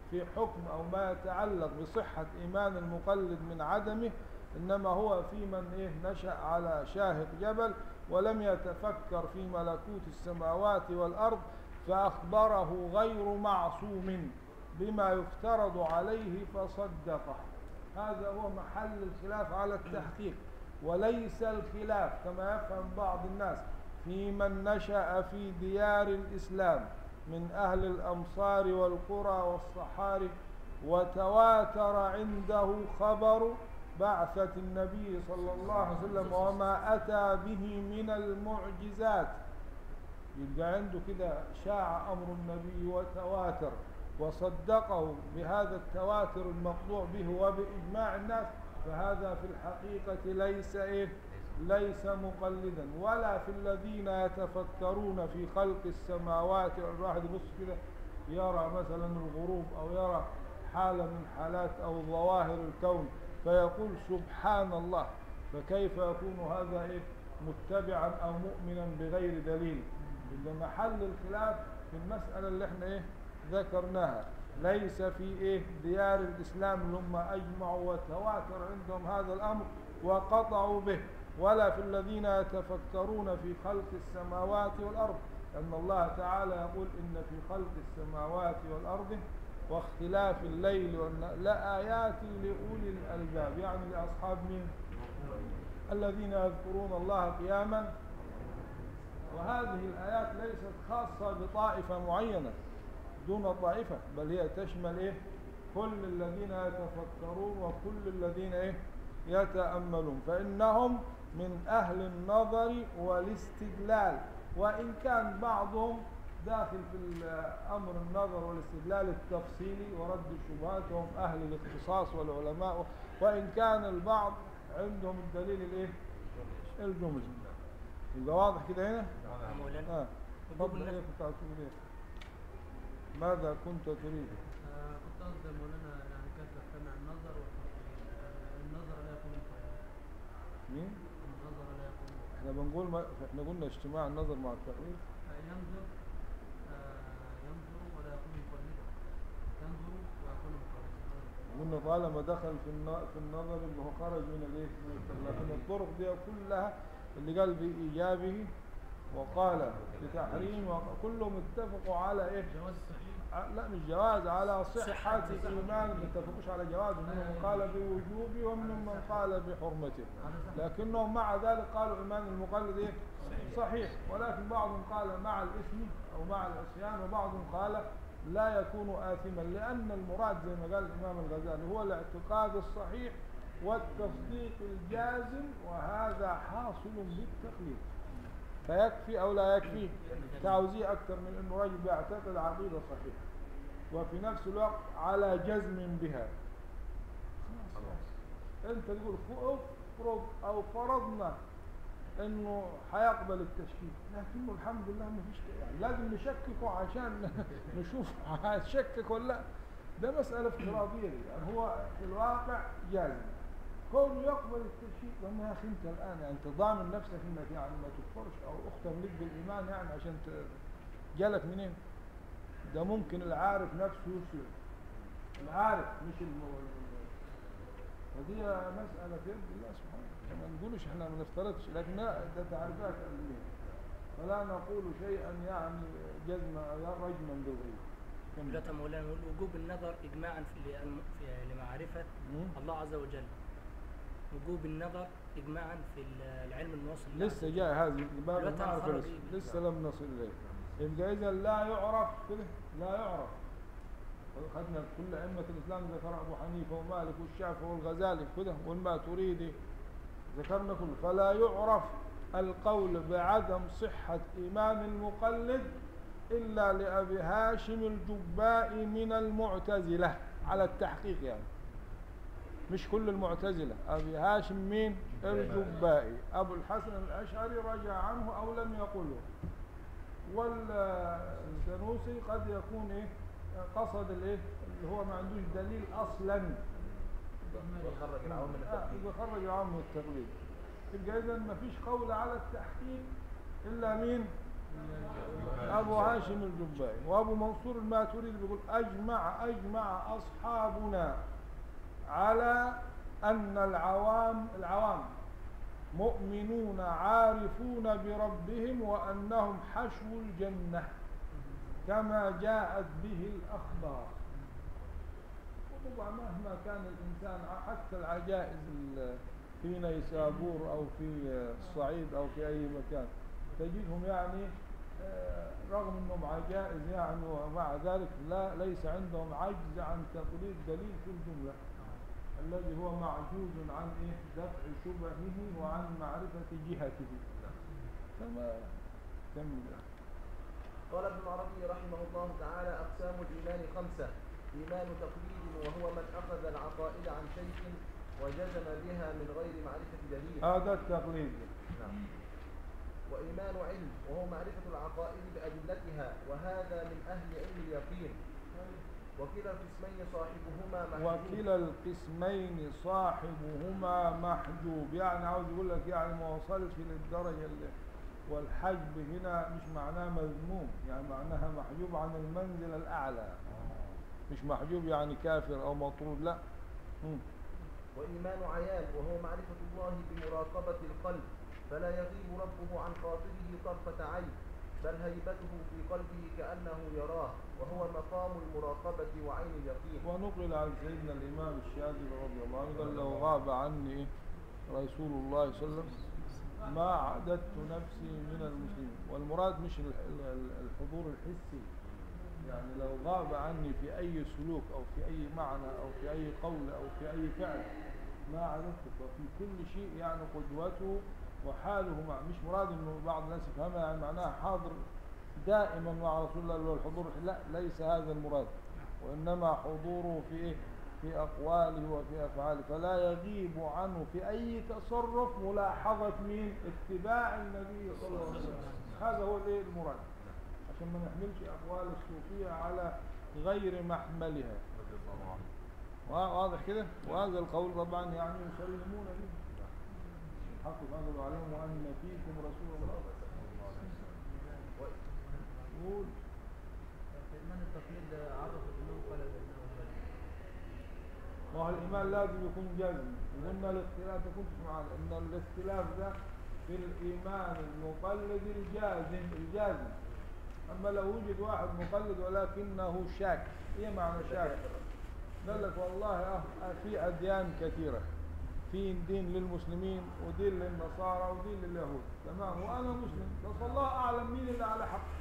في حكم أو ما يتعلق بصحة إيمان المقلد من عدمه إنما هو في من إيه نشأ على شاهق جبل ولم يتفكر في ملكوت السماوات والأرض فأخبره غير معصوم بما يفترض عليه فصدقه هذا هو محل الخلاف على التحقيق وليس الخلاف كما يفهم بعض الناس في من نشأ في ديار الإسلام من أهل الأمصار والقرى والصحاري وتواتر عنده خبر بعثة النبي صلى الله عليه وسلم وما أتى به من المعجزات يبقى عنده كده شاع أمر النبي وتواتر وصدقه بهذا التواتر المقطوع به وبإجماع الناس فهذا في الحقيقة ليس إيه ليس مقلدا ولا في الذين يتفكرون في خلق السماوات الواحد يبص كده يرى مثلا الغروب أو يرى حالة من حالات أو ظواهر الكون فيقول سبحان الله فكيف يكون هذا إيه متبعا أو مؤمنا بغير دليل إذا محل الخلاف في المسألة اللي احنا إيه ذكرناها ليس في إيه ديار الإسلام اللي هم أجمعوا وتواتر عندهم هذا الأمر وقطعوا به ولا في الذين يتفكرون في خلق السماوات والأرض أن الله تعالى يقول إن في خلق السماوات والأرض واختلاف الليل والنهار لآيات لأولي الألباب يعني لأصحاب مين الذين يذكرون الله قياما وهذه الآيات ليست خاصة بطائفة معينة دون طائفة بل هي تشمل إيه كل الذين يتفكرون وكل الذين إيه يتأملون فإنهم من أهل النظر والاستدلال وإن كان بعضهم داخل في أمر النظر والاستدلال التفصيلي ورد الشبهات وهم أهل الاختصاص والعلماء وإن كان البعض عندهم الدليل الإيه الجملي يبقى واضح كده هنا مولانا آه. وجوب تفضل النفي. إيه كنت هتقول إيه ماذا كنت تريد آه، كنت قصدي يا مولانا يعني كيف يجتمع النظر والتفصيل آه، النظر لا يكون مقيدا مين النظر لا يكون مقيدا احنا بنقول ما احنا قلنا اجتماع النظر مع التقليد آه، ينظر آه، ينظر ولا يكون مقلدا ينظر ويكون مقلدا قلنا طالما دخل في الن- في النظر يبقى هو خرج من الايه من التقليد. لكن الطرق دي كلها اللي قال بايجابه وقال بتحريم وكلهم اتفقوا على ايه جواز الصحيح ع- لا مش جواز على صحة صحة. إيمان ما اتفقوش على جواز منهم من قال بوجوبه ومنهم من قال بحرمته لكنهم مع ذلك قالوا إيمان المقلد إيه؟ صحيح ولكن بعضهم قال مع الإثم أو مع العصيان وبعضهم قال لا يكون آثما لأن المراد زي ما قال الإمام الغزالي هو الاعتقاد الصحيح والتصديق الجازم وهذا حاصل بالتقليد فيكفي أو لا يكفي تعوزيه أكثر من أنه رجل بيعتقد عقيدة صحيحة وفي نفس الوقت على جزم بها أنت تقول افرض أو فرضنا أنه حيقبل التشكيك لكنه الحمد لله ما فيش يعني لازم نشككه عشان نشوف هيشكك ولا لا ده مسألة افتراضية دي. يعني هو في الواقع جازم كونه يقبل التشكيك لما يا اخي انت الان يعني انت ضامن نفسك انك يعني ما تكفرش او اختم لك بالايمان يعني عشان ت... جالك منين؟ ده ممكن العارف نفسه يرسل العارف مش الم... فدي مسألة في يد الله سبحانه ما نقولش احنا ما نفترضش لكن لا ده تعريفات علمية فلا نقول شيئا يعني جزم رجما بالغيب كمل. دلوقتي يا مولانا نقول وجوب النظر إجماعا في في- لمعرفة مم. الله عز وجل وجوب النظر إجماعا في العلم الموصل لسه جاي هذه باب دلوقتي المعرفة هنخرج لسه, إيه؟ لسه لم نصل إليه يبقى إذا لا يعرف كده لا يعرف أخذنا كل أئمة الإسلام ذكر أبو حنيفة ومالك والشافعي والغزالي كده والماتريدي ذكرنا كله فلا يعرف القول بعدم صحة إيمان المقلد إلا لأبي هاشم الجباء من المعتزلة على التحقيق يعني مش كل المعتزلة أبي هاشم مين الجبائي أبو الحسن الأشعري رجع عنه أو لم يقله والسنوسي قد يكون إيه قصد الإيه اللي هو ما عندوش دليل أصلا وخرج العوام من آه، التقليد يخرج عنه التقليد يبقى إذا ما فيش قول على التحقيق إلا مين أبو هاشم الجبائي وأبو منصور الماتريدي بيقول أجمع أجمع أصحابنا على أن العوام العوام مؤمنون عارفون بربهم وأنهم حشو الجنة كما جاءت به الأخبار وطبعا مهما كان الإنسان حتى العجائز ال- في نيسابور أو في الصعيد أو في أي مكان تجدهم يعني آه، رغم أنهم عجائز يعني ومع ذلك لا ليس عندهم عجز عن تقليد دليل في الجملة الذي هو معجوز عن إيه؟ دفع شبهه وعن معرفة جهته كما كمل قال ابن العربي رحمه الله تعالى أقسام الإيمان خمسة إيمان تقليد وهو من أخذ العقائد عن شيخ وجزم بها من غير معرفة دليل هذا التقليد نعم. وإيمان علم وهو معرفة العقائد بأدلتها وهذا من أهل علم اليقين وكلا القسمين صاحبهما محجوب وكلا القسمين صاحبهما محجوب يعني عاوز يقول لك يعني ما وصلش للدرجة اللي والحجب هنا مش معناه مذموم يعني معناها محجوب عن المنزل الأعلى مش محجوب يعني كافر أو مطرود لا مم. وإيمان عيان وهو معرفة الله بمراقبة القلب فلا يغيب ربه عن خاطره طرفة عين بل هيبته في قلبه كأنه يراه وهو مقام المراقبة وعين اليقين ونقل عن سيدنا الإمام الشاذلي رضي الله عنه قال لو غاب عني رسول الله صلى الله عليه وسلم ما عددت نفسي من المسلمين والمراد مش ال- ال- الحضور الحسي يعني لو غاب عني في أي سلوك أو في أي معنى أو في أي قول أو في أي فعل ما عرفته وفي كل شيء يعني قدوته وحاله مع مش مراد انه بعض الناس يفهمها يعني معناها حاضر دائما مع رسول الله اللي هو الحضور لا ليس هذا المراد وانما حضوره في إيه؟ في اقواله وفي افعاله فلا يغيب عنه في اي تصرف ملاحظه مين اتباع النبي صلى الله عليه وسلم هذا هو الايه المراد عشان ما نحملش اقوال الصوفيه على غير محملها واضح كده وهذا القول طبعا يعني يسلمون به حق أنزل عليهم وأن فيكم رسول الله قول إيمان التقليد عرف الإمام قال بأنه ما هو الإيمان لازم يكون جازم وقلنا الاختلاف ما كنتش معانا إن الاختلاف ده في الإيمان المقلد الجازم الجازم أما لو وجد واحد مقلد ولكنه شاك إيه معنى شاك؟ قال لك والله أه في أديان كثيرة في دين للمسلمين ودين للنصارى ودين لليهود تمام وأنا مسلم بس الله أعلم مين اللي على حق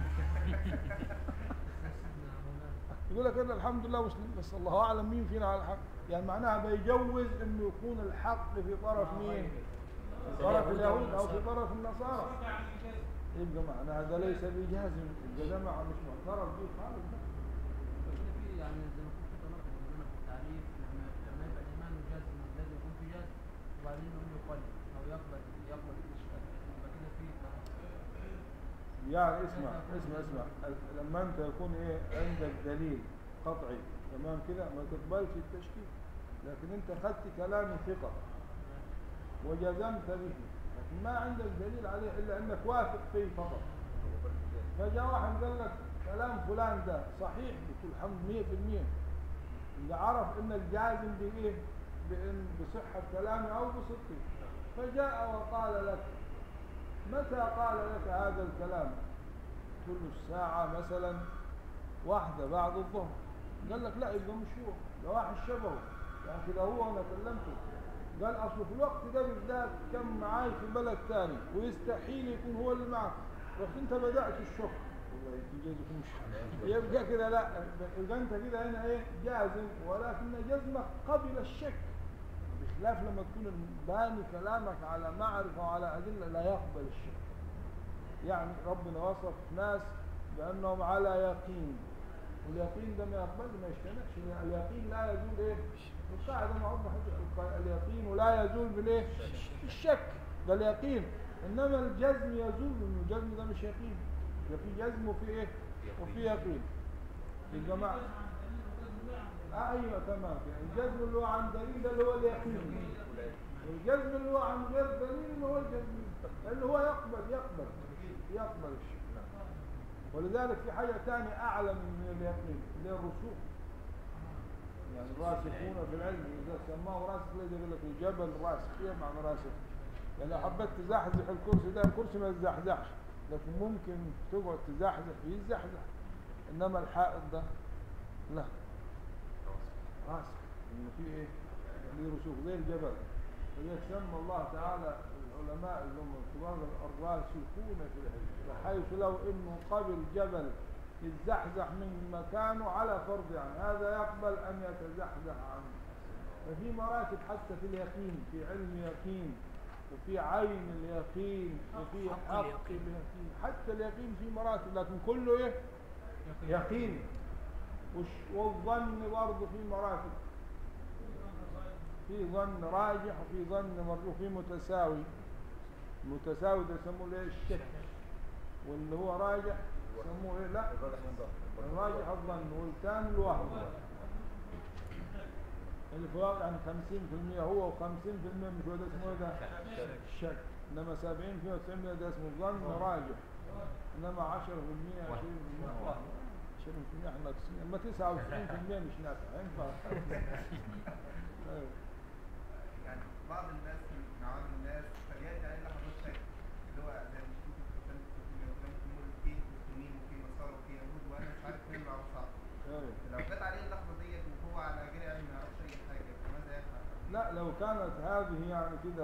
يقول لك انا الحمد لله مسلم بس الله اعلم مين فينا على الحق يعني معناها بيجوز انه يكون الحق في طرف مين في طرف اليهود او في طرف النصارى يبقى معنى هذا ليس بجازم يبقى ده مع- مش معترف به خالص ده. بس في يعني زي ما كنت تناقض عندنا في التعريف لما لما يبقى الإيمان جازم لازم يكون في جازم وبعدين يقول يقلد أو يقبل يقبل الإشكال يبقى كده في يعني اسمع اسمع اسمع لما انت يكون ايه عندك دليل قطعي تمام كده ما تقبلش التشكيك لكن انت خدت كلام ثقة وجزمت به لكن ما عندك دليل عليه الا انك واثق فيه فقط فجاء واحد قال لك كلام فلان ده صحيح بكل الحمد 100% اللي عرف انك جازم بايه بان بصحة كلامه او بصدقه فجاء وقال لك متى قال لك هذا الكلام كل الساعة مثلا واحدة بعد الظهر قال لك لا يبقى مش هو ده واحد شبهه يعني كده هو انا كلمته قال اصله في الوقت ده بالذات كان معاي في بلد ثاني ويستحيل يكون هو اللي معه رحت انت بدأت الشك والله يجازكم مش يبقى كده لا يبقى انت كده هنا ايه جازم ولكن جزمك قبل الشك بخلاف لما تكون باني كلامك على معرفة وعلى أدلة لا يقبل الشك يعني ربنا وصف ناس بأنهم على يقين واليقين ده ما يقبل ما يجتمعش لأن اليقين لا يزول ايه القاعدة معروفة حتى اليقين لا يزول بالايه الشك ده اليقين انما الجزم يزول لأن الجزم ده مش يقين يبقى في جزم وفي ايه وفي يقين الجماعة آه ايوه تمام يعني الجزم اللي هو عن دليل ده اللي هو اليقين والجزم اللي هو عن غير دليل اللي هو الجزم اللي هو يقبل يقبل يقبل الشيء ولذلك في حاجة ثانية أعلى من اليقين اللي هي الرسوخ يعني الراسخون في العلم إذا سماه راسخ ليس يقول لك الجبل راسخ إيه معنى راسخ يعني لو حبيت تزحزح الكرسي ده الكرسي ما يتزحزحش لكن ممكن تقعد تزحزح فيه يتزحزح إنما الحائط ده لا راسخ إنه في إيه؟ ليه رسوخ زي الجبل ولذلك سمى الله تعالى العلماء اللي هم كبار الراسخون في العلم بحيث لو انه قبل جبل يتزحزح من مكانه على فرض يعني هذا يقبل ان يتزحزح عنه ففي مراتب حتى في اليقين في علم يقين وفي عين اليقين وفي حق حق اليقين. اليقين حتى اليقين في مراتب لكن كله ايه يقين وش- والظن برضه في مراتب في ظن راجح وفي ظن مرجوح وفي متساوي المتساوي ده يسموه ايه الشك واللي هو راجح يسموه ايه لا الراجح من ظهر الراجح الظن والثاني الوهم اللي في واقع يعني 50% هو و50% مش هو ده اسمه ايه ده الشك انما 70% و90% ده اسمه الظن راجح انما 10% 20% وهم 20% احنا ناقصين اما 99% مش نافع ينفع أيوة. يعني بعض الناس من عوام الناس فليأتي عليه لحظات شك اللي هو زي ما بنشوف في كتاب السنة وكلام الجمهور في مسلمين وفي نصارى وفي يهود وانا مش عارف مين اللي صح أيوة. لو جت عليه اللحظه ديت وهو على غير علم ما يعرفش اي حاجه فماذا يفعل؟ لا لو كانت هذه يعني كده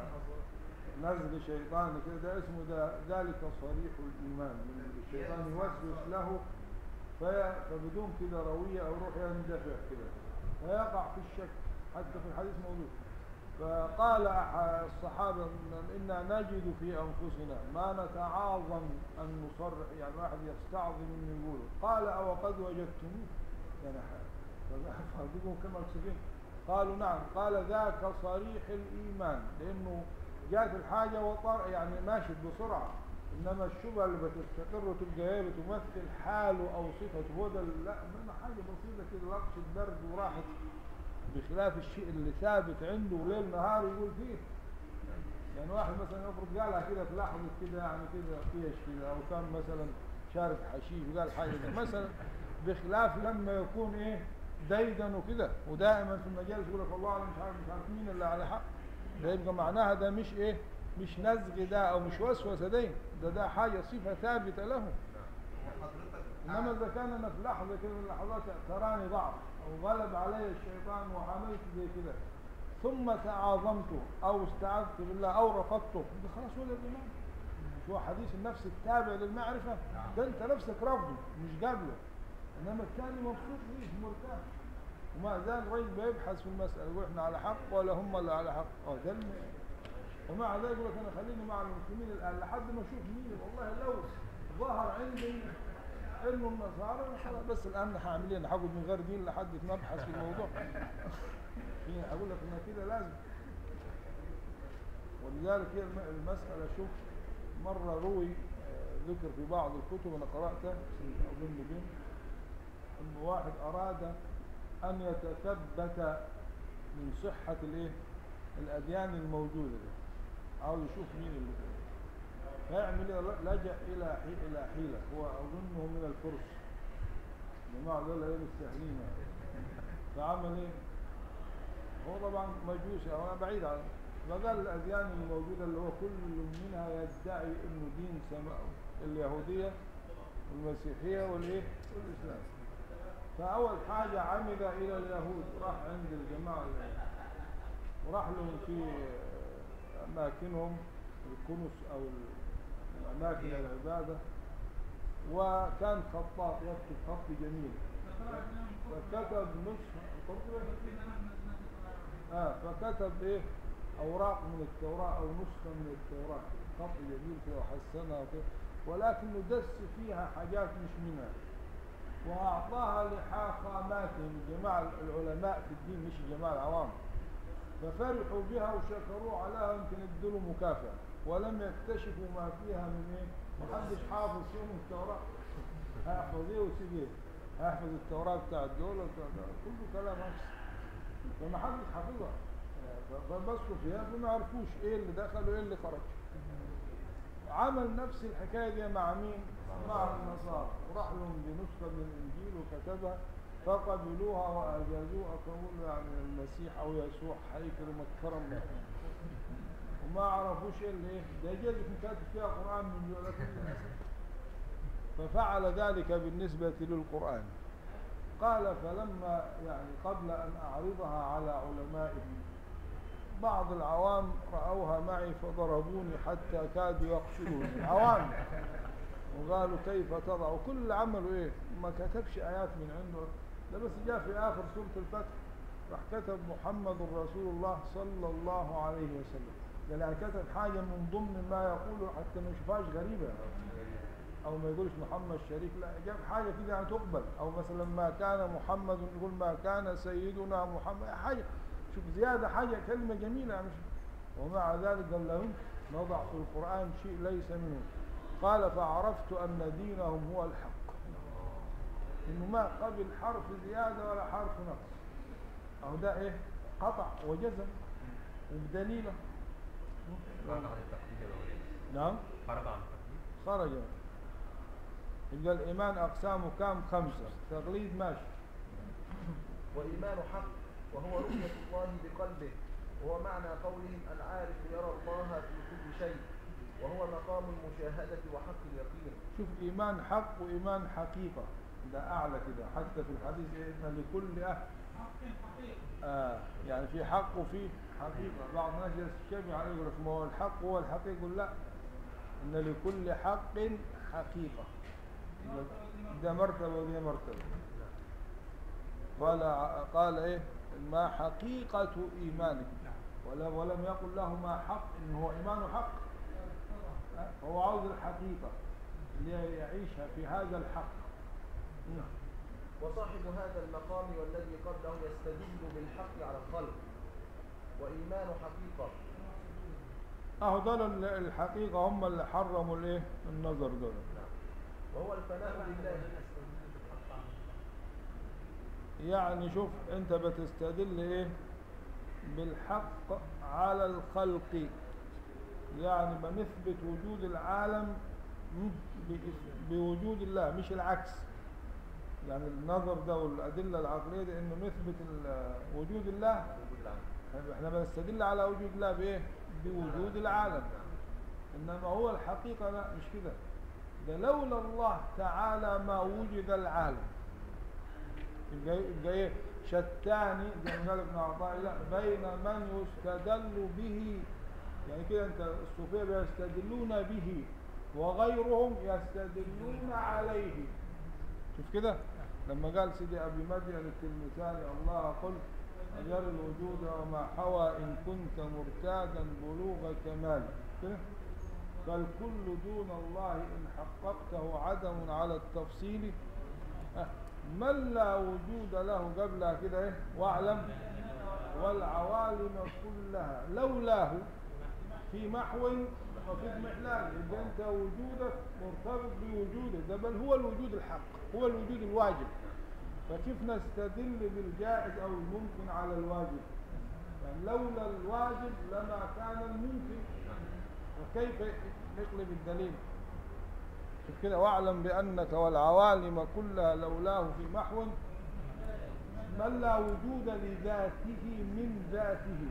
نزل شيطاني كده ده اسمه ده ذلك صريح الإيمان من الشيطان يوسوس له في فبدون كده روية أو روح يندفع كده ويقع في الشك حتى في الحديث موجود فقال أح- الصحابة إن- إنا نجد في أنفسنا ما نتعاظم أن نصرح يعني واحد يستعظم أن يقوله قال أو قد وجدتموه يعني فأخذكم كما تكسبين قالوا نعم قال ذاك صريح الإيمان لأنه جاءت الحاجة وطر يعني ماشت بسرعة إنما الشبهة اللي بتستقر وتبقى هي بتمثل حاله أو صفته هو ده لا إنما حاجة بسيطة كده لقش البرد وراحت بخلاف الشيء اللي ثابت عنده وليل نهار يقول فيه يعني واحد مثلا يفرض قالها كده في لحظة كده يعني كده فيش كده أو كان مثلا شارب حشيش وقال حاجة زي مثلا بخلاف لما يكون إيه ديدن وكده ودائما في المجالس يقول لك والله أنا مش عارف مش عارف مين اللي على حق ده يبقى معناها ده مش إيه مش نزغ ده أو مش وسوسة دي ده ده حاجة صفة ثابتة له وحضرتك انما اذا كان انا في لحظه كده من اللحظات تراني ضعف او غلب علي الشيطان وعملت زي كده ثم تعاظمته او استعذت بالله او رفضته ده خلاص هو ده الايمان مش هو حديث النفس التابع للمعرفه ده انت نفسك رافضه مش قابله انما الثاني مبسوط فيه مرتاح وما زال الرجل بيبحث في المساله يقول احنا على حق ولا هم اللي على حق اه ده الم- ومع ذلك يقول لك انا خليني مع المسلمين الان لحد ما اشوف مين والله لو ظهر عندي انه النصارى خلاص بس الان هعمل ايه انا هقعد من غير دين لحد ما ابحث في الموضوع في اقول لك ان كده لازم ولذلك هي الم- المساله شوف مره روي آه، ذكر في بعض الكتب انا قراته اظن به ان واحد اراد ان يتثبت من صحه الايه الاديان الموجوده دي عاوز يشوف مين اللي كده فيعمل ايه لجأ الى حي- الى حيله هو اظنه من الفرس الجماعه دول ايه مستهلين فعمل ايه هو طبعا مجوسي او انا بعيد عنه فقال الاديان الموجوده اللي هو كل منها يدعي انه دين سماوي اليهوديه والمسيحيه والايه والاسلام فاول حاجه عمد الى اليهود راح عند الجماعه اليهود وراح لهم في اماكنهم الكنس او الاماكن العباده وكان خطاط يكتب خط جميل فكتب نسخه اه فكتب ايه اوراق من التوراه او نسخه من التوراه خط جميل كده وحسنها وكده ولكنه دس فيها حاجات مش منها واعطاها لحاخاماتهم جماعه العلماء في الدين مش جماعه العوام ففرحوا بها وشكروا عليها يمكن ادوا مكافأة ولم يكتشفوا ما فيها من ايه محدش حافظ فيهم التوراة هيحفظ ايه ويسيب ايه هيحفظ التوراة بتاع الدولة بتاع الدولة كله كلام نفس فما حدش حافظها فبصوا فيها فما عرفوش ايه اللي دخل وايه اللي خرج عمل نفس الحكاية دي مع مين؟ مع النصارى وراح لهم بنسخة من الإنجيل وكتبها فقبلوها وأجازوها فقالوا يعني المسيح أو يسوع هيكرم الكرم لكم وما عرفوش إيه اللي إيه ده جاز يكون كاتب فيها قرآن من جوا لكن ففعل ذلك بالنسبة للقرآن قال فلما يعني قبل أن أعرضها على علمائهم بعض العوام رأوها معي فضربوني حتى كادوا يقتلوني عوام وقالوا كيف تضع وكل اللي عملوا ايه ما كتبش آيات من عنده ده بس جاء في آخر سورة الفتح راح كتب محمد رسول الله صلى الله عليه وسلم ده يعني كتب حاجة من ضمن ما يقوله حتى ما يشوفهاش غريبة او ما يقولش محمد شريك لا جاب حاجه كده يعني تقبل او مثلا ما كان محمد يقول ما كان سيدنا محمد حاجه شوف زياده حاجه كلمه جميله مش ومع ذلك قال لهم نضع في القران شيء ليس منه قال فعرفت ان دينهم هو الحق انه ما قبل حرف زياده ولا حرف نقص او ده ايه قطع وجزم وبدليله خرج عن التقليد يا مولانا نعم خرج عن التقليد خرج يبقى الإيمان أقسامه كام خمسة تقليد ماشي وإيمان حق وهو رؤية الله بقلبه وهو معنى قولهم العارف يرى الله في كل شيء وهو مقام المشاهدة وحق اليقين شوف إيمان حق وإيمان حقيقة ده أعلى كده حتى في الحديث إيه إن لكل أهل آه يعني في حق وفي حقيقة بعض الناس يشبه عليه يقول لك ما هو الحق هو الحقيقة يقول لا إن لكل حق حقيقة ده مرتبة ودي مرتبة قال قال ايه ما حقيقة إيمانك ولا ولم يقل له ما حق إن هو إيمانه حق هو عاوز الحقيقة اللي يعيشها في هذا الحق وصاحب هذا المقام والذي قبله يستدل بالحق على الخلق وإيمان حقيقة اهو دول الحقيقة هم اللي حرموا الايه النظر دول وهو الفناء بالله يعني شوف انت بتستدل ايه بالحق على الخلق يعني بنثبت وجود العالم م، ب- بوجود الله مش العكس يعني النظر ده والأدلة العقلية دي انه نثبت ال- وجود الله احنا بنستدل على وجود الله بايه بوجود العالم انما هو الحقيقة لا مش كده ده لولا الله تعالى ما وجد العالم يبقى يبقى ايه شتان زي ما قال ابن عطاء الله بين من يستدل به يعني كده انت الصوفيه بيستدلون به وغيرهم يستدلون عليه شوف كده لما قال سيدي ابي مدين التلمساني الله قل أجر الوجود وما حوى إن كنت مرتادا بلوغ كمال كده فالكل دون الله إن حققته عدم على التفصيل أه، من لا وجود له قبلها كده إيه واعلم والعوالم كلها لولاه في محو وفي اضمحلال يبقى انت وجودك مرتبط بوجوده ده بل هو الوجود الحق هو الوجود الواجب فكيف نستدل بالجائز او الممكن على الواجب يعني لولا الواجب لما كان الممكن وكيف نقلب الدليل شوف كده واعلم بانك والعوالم كلها لولاه في محو من لا وجود لذاته من ذاته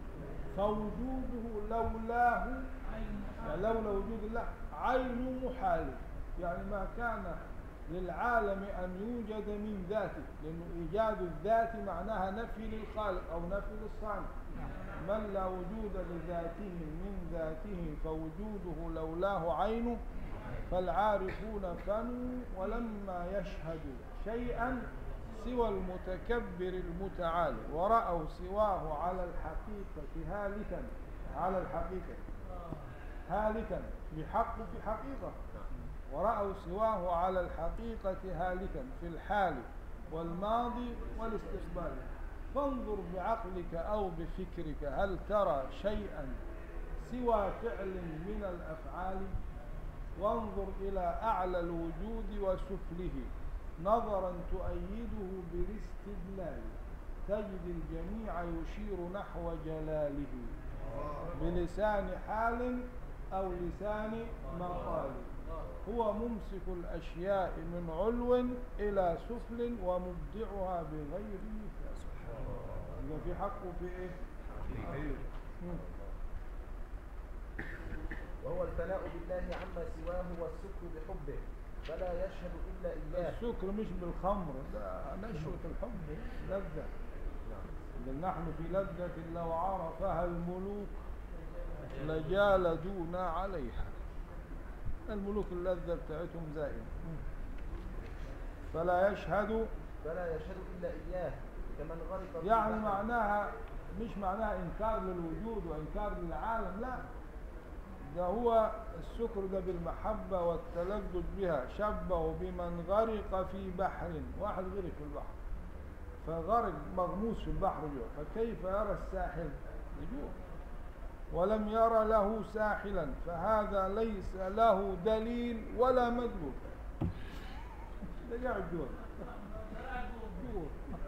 فوجوده لولاه يعني لولا وجود الله عين محال يعني ما كان للعالم أن يوجد من ذاته لأنه إيجاد الذات معناها نفي للخالق أو نفي للصانع من لا وجود لذاته من ذاته فوجوده لولاه عينه فالعارفون فنوا ولما يشهدوا شيئا سوى المتكبر المتعالي ورأوا سواه على الحقيقة هالكا على الحقيقة هالكا بحق في حقيقة ورأوا سواه على الحقيقة هالكا في الحال والماضي والاستقبال فانظر بعقلك أو بفكرك هل ترى شيئا سوى فعل من الأفعال وانظر إلى أعلى الوجود وسفله نظرا تؤيده بالاستدلال تجد الجميع يشير نحو جلاله بلسان حال أو لسان مقال هو ممسك الأشياء من علو إلى سفل ومبدعها بغير مثال يبقى في حق وفي إيه؟ مم. وهو الفناء بالله عما سواه والسكر بحبه فلا يشهد إلا إياه السكر مش بالخمر ده نشوة الحب لذة بل نحن في لذة لو عرفها الملوك لجالدونا عليها الملوك اللذة بتاعتهم زائد فلا يشهد فلا يشهد إلا إياه كمن غرق في يعني بحر. معناها مش معناها إنكار للوجود وإنكار للعالم لا ده هو السكر ده بالمحبة والتلذذ بها شبه بمن غرق في بحر واحد غرق في البحر فغرق مغموس في البحر جوه فكيف يرى الساحل يجوع ولم ير له ساحلا فهذا ليس له دليل ولا مدلول ده قاعد جوه جوه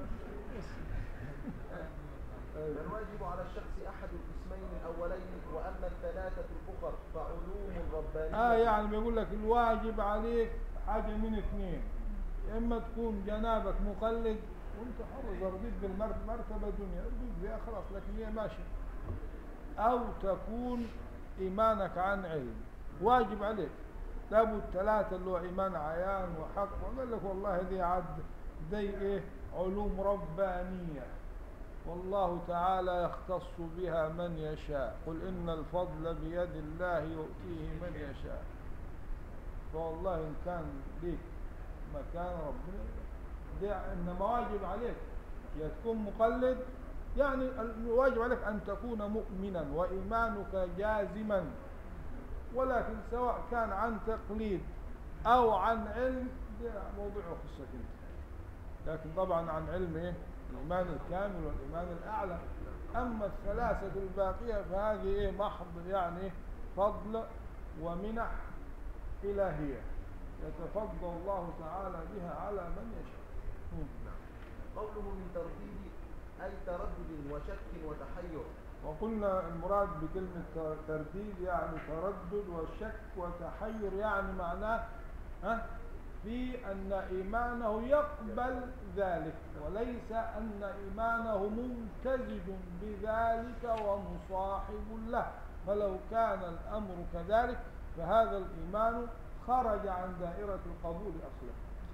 فالواجب على الشخص أحد الاسمين الأولين وأما الثلاثة الأخر فعلوم ربانية اه يعني بيقول لك الواجب عليك حاجة من اثنين يا اما تكون جنابك مقلد وانت حر اذا رضيت بالمرتبة دنيا رضيت بها خلاص لكن هي ماشية او تكون ايمانك عن علم واجب عليك لابد ثلاثة اللي هو ايمان عيان وحق وقال لك والله دي عد دي ايه علوم ربانية والله تعالى يختص بها من يشاء قل إن الفضل بيد الله يؤتيه من يشاء فوالله إن كان ليك مكان ربنا دي إنما واجب عليك يا تكون مقلد يعني الواجب عليك أن تكون مؤمنا وإيمانك جازما ولكن سواء كان عن تقليد أو عن علم ده موضوع يخصك انت لكن طبعا عن علم ايه الايمان الكامل والايمان الاعلى اما الثلاثه الباقيه فهذه ايه محض يعني فضل ومنح الهيه يتفضل الله تعالى بها على من يشاء مم. قوله من ترديد أي تردد وشك وتحير وقلنا المراد بكلمة ت- ترديد يعني تردد وشك وتحير يعني معناه ها في أن إيمانه يقبل ذلك وليس أن إيمانه ممتزج بذلك ومصاحب له فلو كان الأمر كذلك فهذا الإيمان خرج عن دائرة القبول أصلا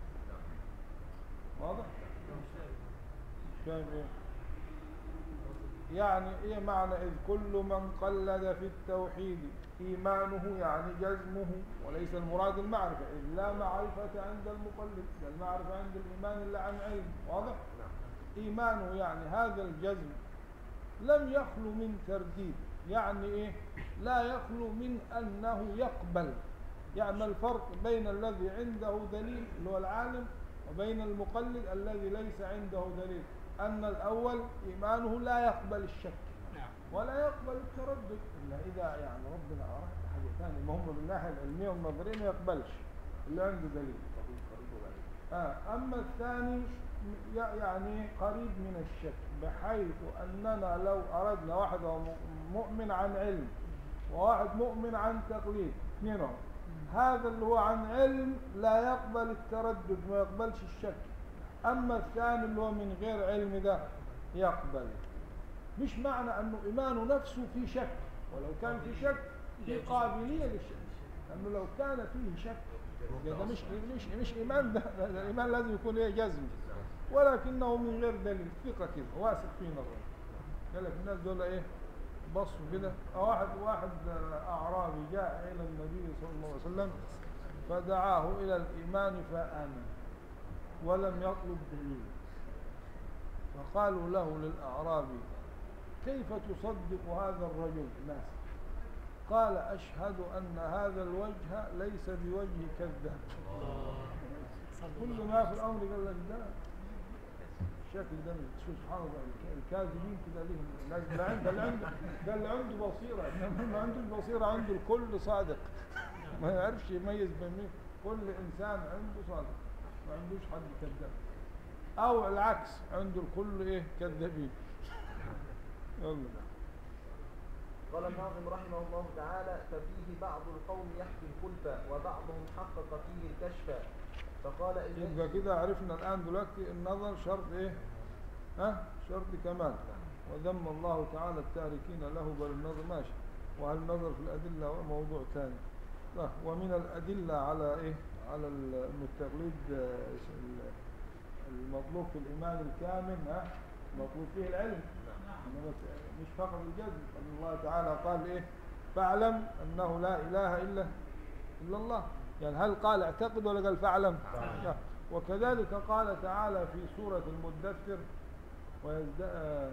واضح؟ فاهم إيه؟ يعني ايه معنى اذ كل من قلد في التوحيد ايمانه يعني جزمه وليس المراد المعرفه اذ لا معرفه عند المقلد بل المعرفه عند الايمان الا عن علم واضح ايمانه يعني هذا الجزم لم يخلو من ترديد يعني ايه لا يخلو من انه يقبل يعني ما الفرق بين الذي عنده دليل اللي هو العالم وبين المقلد الذي ليس عنده دليل أن الأول إيمانه لا يقبل الشك نعم ولا يقبل التردد إلا إذا يعني ربنا أراد حاجة ثانية ما هم من الناحية العلمية والنظرية ما يقبلش اللي عنده دليل آه أما الثاني ي- يعني قريب من الشك بحيث أننا لو أردنا واحد هو م- مؤمن عن علم وواحد مؤمن عن تقليد اثنينهم هذا اللي هو عن علم لا يقبل التردد ما يقبلش الشك أما الثاني اللي هو من غير علم ده يقبل مش معنى أنه إيمانه نفسه في شك ولو كان في شك في قابلية للشك لأنه لو كان فيه شك ده مش مش مش إيمان ده, ده ده الإيمان لازم يكون إيه جزم ولكنه من غير دليل ثقة كده واثق في نظره قال لك الناس دول إيه بصوا كده واحد واحد أعرابي جاء إلى النبي صلى الله عليه وسلم فدعاه إلى الإيمان فآمن ولم يطلب دليل فقالوا له للأعرابي كيف تصدق هذا الرجل ناس قال أشهد أن هذا الوجه ليس بوجه كذاب صلى كل الله ما في الأمر قال لك ده الشكل ده شو سبحان الله الك- الكاذبين كده ليهم الناس ده عنده اللي عنده ده اللي عنده بصيرة إنما ما عنده البصيرة عنده الكل صادق ما يعرفش يميز بين مين كل إنسان عنده صادق ما عندوش حد كذاب أو العكس عنده الكل إيه كذابين يلا قال الناظم رحمه الله تعالى ففيه بعض القوم يحكي الخلف وبعضهم حقق فيه الكشف فقال إن يبقى كده عرفنا الآن دلوقتي النظر شرط إيه؟ ها؟ شرط كمال وذم الله تعالى التاركين له بل النظر ماشي وهل النظر في الأدلة موضوع ثاني طيب، ومن الأدلة على إيه؟ على ال- إن التقليد آه، ال- المطلوب في الإيمان الكامل ها؟ مطلوب فيه العلم إنما ت- مش فقط الجزم أن الله تعالى قال إيه؟ فاعلم أنه لا إله إلا إلا الله يعني هل قال اعتقد ولا قال فاعلم لا. وكذلك قال تعالى في سورة المدثر ويزد...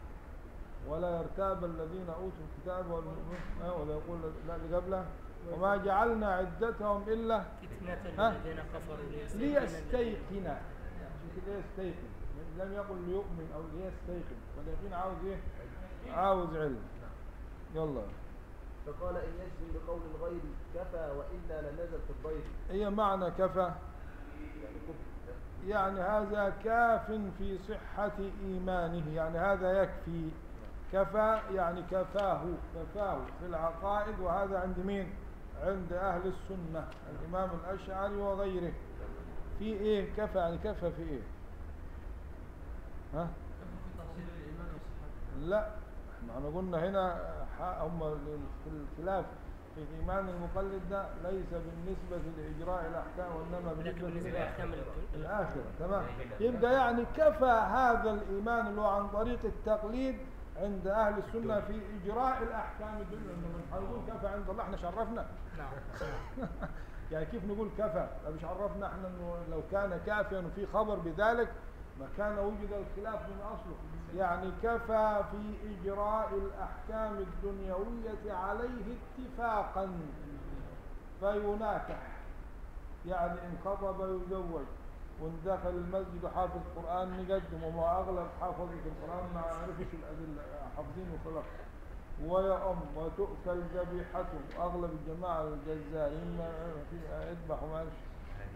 ولا يرتاب الذين أوتوا الكتاب والمؤمنون آه، ولا يقول لا اللي قبله وما جعلنا عدتهم إلا فتنة ها؟ الذين كفروا ليستيقن الذين- ليستيقن شوف كده يستيقن لم يقل ليؤمن أو ليستيقن فاليقين عاوز إيه عاوز علم يلا فقال إن يجزم بقول الغير كفى وإلا لنزل في الضير هي معنى كفى يعني كفر يعني هذا كاف في صحة إيمانه يعني هذا يكفي كفى يعني كفاه كفاه في العقائد وهذا عند مين عند أهل السنة الإمام الأشعري وغيره في إيه كفى يعني كفى في إيه ها في تفصيل الايمان وصحته لا احنا قلنا هنا ح- هم في الخلاف في إيمان المقلد ده ليس بالنسبة لإجراء الأحكام وإنما لكن بالنسبة بالنسبة للإيه؟ لأحكام الد- الآخرة تمام يبقى يعني كفى هذا الإيمان اللي هو عن طريق التقليد عند أهل السنة في إجراء الأحكام الدنيا إنه من هنقول كفى عند الله احنا شرفنا نعم يعني كيف نقول كفى طب مش عرفنا احنا انه لو كان كافيا وفي خبر بذلك ما كان وجد الخلاف من اصله يعني كفى في اجراء الاحكام الدنيويه عليه اتفاقا فيناكح يعني ان خطب يزوج وان دخل المسجد وحافظ قران نقدم وما اغلب حافظه القران ما عرفش الادله حافظين وخلاص ويأم وتؤكل ذبيحته أغلب الجماعة الجزارين ما في يذبحوا ما يعرفش.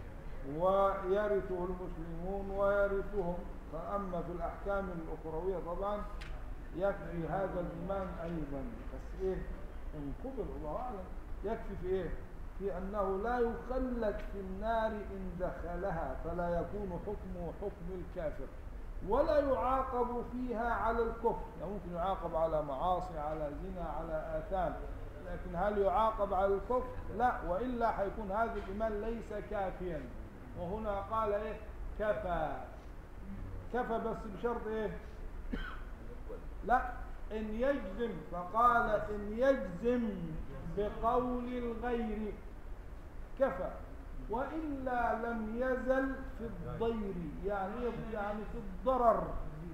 ويرثه المسلمون ويرثهم فأما في الأحكام الأخروية طبعا يكفي هذا الإيمان أيضا بس إيه إن قبل الله أعلم يكفي في إيه في أنه لا يخلد في النار إن دخلها فلا يكون حكمه حكم الكافر ولا يعاقب فيها على الكفر يعني ممكن يعاقب على معاصي على زنا على آثام لكن هل يعاقب على الكفر لا وإلا حيكون هذا الإيمان ليس كافيا وهنا قال إيه كفى كفى بس بشرط إيه لا إن يجزم فقال إن يجزم بقول الغير كفى وإلا لم يزل في الضير يعني إيه؟ يعني في الضرر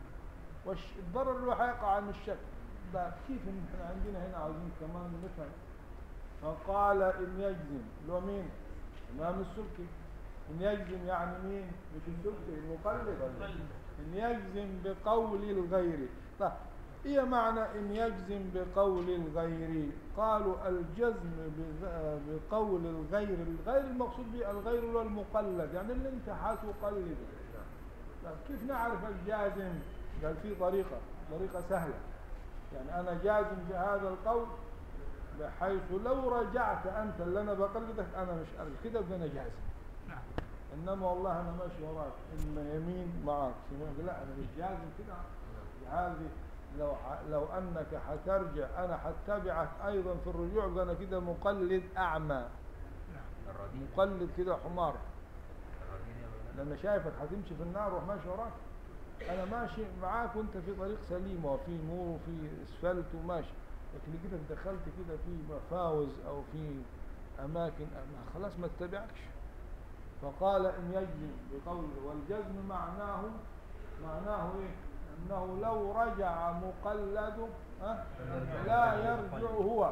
والضرر اللي هيقع عن الشك ده كيف إن احنا عندنا هنا عاوزين كمان نفهم فقال إن يجزم اللي هو مين؟ إمام السبكي إن يجزم يعني مين؟ مش السبكي المقلد إن يجزم بقول الغير طيب إيه معنى إن يجزم بقول الغير قالوا الجزم بذ- بقول الغير الغير المقصود به الغير هو المقلد يعني اللي انت هتقلده طيب كيف نعرف الجازم قال في طريقة طريقة سهلة يعني أنا جازم بهذا القول بحيث لو رجعت أنت اللي أنا بقلدك أنا مش أرجع كده يبقى أنا جازم نعم انما والله انا ماشي وراك اما يمين معك شمال لا انا مش جازم كده هذه لو ح- لو انك حترجع انا حتبعك ايضا في الرجوع يبقى انا كده مقلد اعمى الرديء مقلد كده حمار الرديء يا مولانا. لان شايفك هتمشي في النار واروح ماشي وراك انا ماشي معاك وانت في طريق سليم وفي نور وفي اسفلت وماشي لكن كده دخلت كده في مفاوز او في اماكن ما خلاص ما اتبعكش فقال ان يجزم بقوله والجزم معناه معناه ايه انه لو رجع مقلده ها لا يرجع هو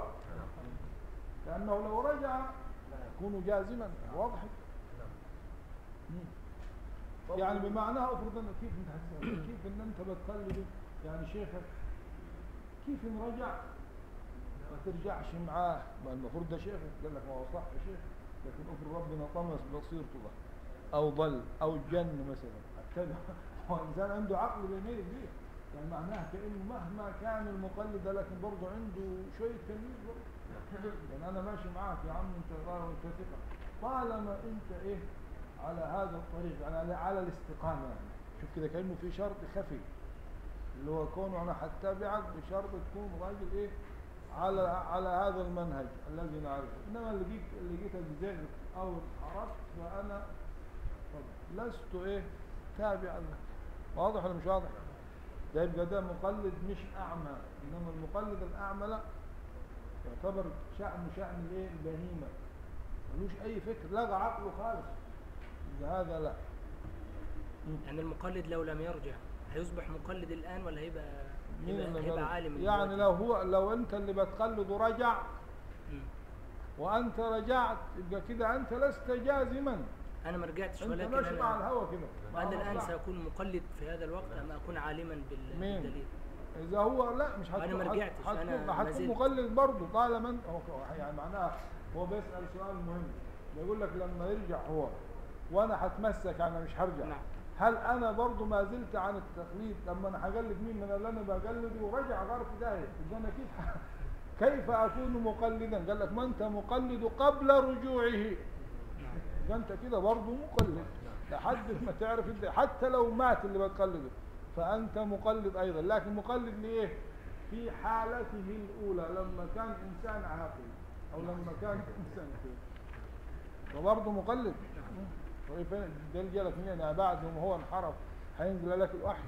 لانه لو رجع يكون جازما واضح مم. يعني بمعناها افرض ان كيف انت هتسأل كيف ان انت بتقلد يعني شيخك كيف ان رجع ما ترجعش معاه ما المفروض ده شيخك قال لك ما هو صح يا شيخ لكن افرض ربنا طمس بصيرته له او ضل او جن مثلا اتبع هو انسان عنده عقل بيميز بيه يعني معناها كأنه مهما كان المقلد ده لكن برضه عنده شوية تمييز برضه يعني أنا ماشي معاك يا عم أنت غير وأنت ثقة طالما أنت إيه على هذا الطريق يعني على, على الاستقامة يعني شوف كده كأنه في شرط خفي اللي هو كونه أنا هتبعك بشرط تكون راجل إيه على على هذا المنهج الذي نعرفه إنما اللي جيت اللي جيتك زغت أو انحرفت فأنا لست إيه تابعا له واضح ولا مش واضح؟ ده يبقى ده مقلد مش أعمى إنما المقلد الأعمى لا يعتبر شأن شأن الإيه البهيمة ملوش أي فكر لغى عقله خالص يبقى هذا لا مم. يعني المقلد لو لم يرجع هيصبح مقلد الآن ولا هيبقى مين هيبقى, اللي هيبقى ملك؟ عالم يعني دلوقتي؟ لو هو لو أنت اللي بتقلده رجع مم. وأنت رجعت يبقى كده أنت لست جازما أنا ما رجعتش أنت ولكن ماشي مع أنا الهوى كده مع وأنا الآن مصلحة. سأكون مقلد في هذا الوقت أم أكون عالما بال- مين؟ بالدليل إذا هو لا مش هتكون أنا ما رجعتش، هتكون, أنا ما هتكون زلت. مقلد برضه طالما انت هو يعني معناها هو بيسأل سؤال مهم بيقول لك لما يرجع هو وأنا هتمسك أنا مش هرجع نعم. هل أنا برضه ما زلت عن التقليد لما أنا هقلد مين من اللي أنا بقلده ورجع غير في داهية يبقى أنا كيف ح- كيف أكون مقلدا قال لك ما أنت مقلد قبل رجوعه يبقى أنت كده برضه مقلد لحد ما تعرف انت حتى لو مات اللي بتقلده فأنت مقلد أيضا لكن مقلد لإيه في حالته الأولى لما كان إنسان عاقل أو لما كان إنسان كده فبرضه مقلد طيب فين ده جالك منين يعني بعد ما هو انحرف هينزل لك الوحي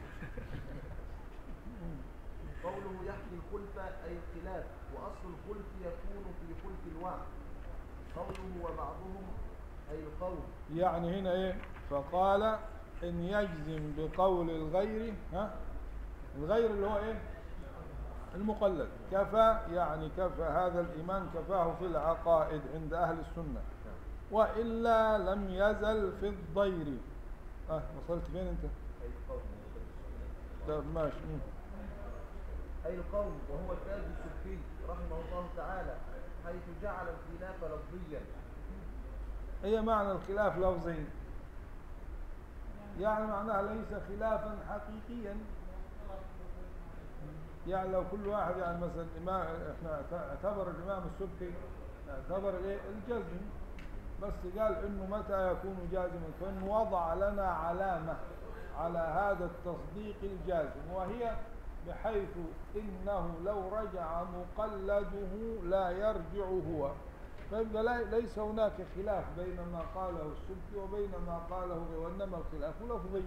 قوله يحكي الخلف أي الخلاف وأصل الخلف يكون في خلف الوعد قوله وبعضهم أي القول يعني هنا ايه فقال ان يجزم بقول الغير ها الغير اللي هو ايه المقلد كفى يعني كفى هذا الإيمان كفاه في العقائد عند أهل السنة وإلا لم يزل في الضير اه وصلت فين انت أي القول طب ماشي مم. أي القول وهو التاج السبكي رحمه الله تعالى حيث جعل الخلاف لفظيا هي معنى الخلاف لفظي يعني معناها ليس خلافا حقيقيا يعني لو كل واحد يعني مثلا الإمام احنا اعتبر الإمام السبكي اعتبر ايه الجزم بس قال انه متى يكون جازما فانه وضع لنا علامة على هذا التصديق الجازم وهي بحيث انه لو رجع مقلده لا يرجع هو فيبقى لا- ليس هناك خلاف بين ما قاله السبكي وبين ما قاله غيره وانما الخلاف لفظي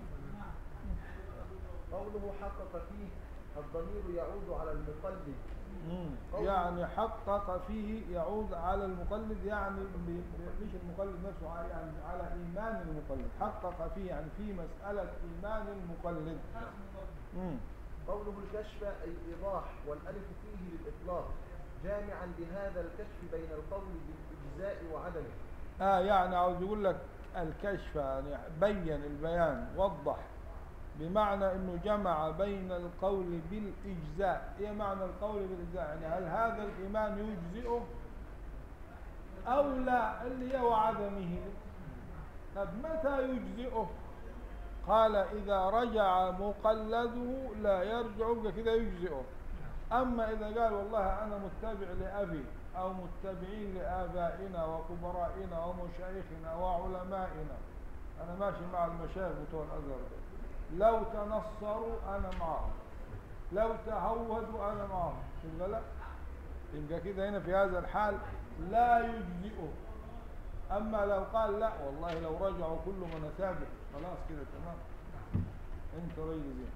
قوله حقق فيه الضمير يعود على المقلد مم. يعني حقق فيه يعود على المقلد يعني ب- ب- مش المقلد نفسه ع- يعني على إيمان المقلد حقق فيه يعني في مسألة إيمان المقلد مم. قوله الكشف أي الإيضاح والألف فيه للإطلاق جامعا لهذا الكشف بين القول بالإجزاء وعدمه آه يعني عاوز يقول لك الكشف يعني بين البيان وضح بمعنى انه جمع بين القول بالاجزاء ايه معنى القول بالاجزاء يعني هل هذا الايمان يجزئه او لا اللي هي وعدمه طب متى يجزئه قال اذا رجع مقلده لا يرجع يبقى كده يجزئه اما اذا قال والله انا متبع لابي او متبعين لابائنا وكبرائنا ومشايخنا وعلمائنا انا ماشي مع المشايخ بتوع الازهر دول. لو تنصروا انا معهم لو تهودوا انا معهم يبقى لا يبقى كده هنا في هذا الحال لا يجزئه اما لو قال لا والله لو رجعوا كل من اتابع خلاص كده تمام انت راجل زين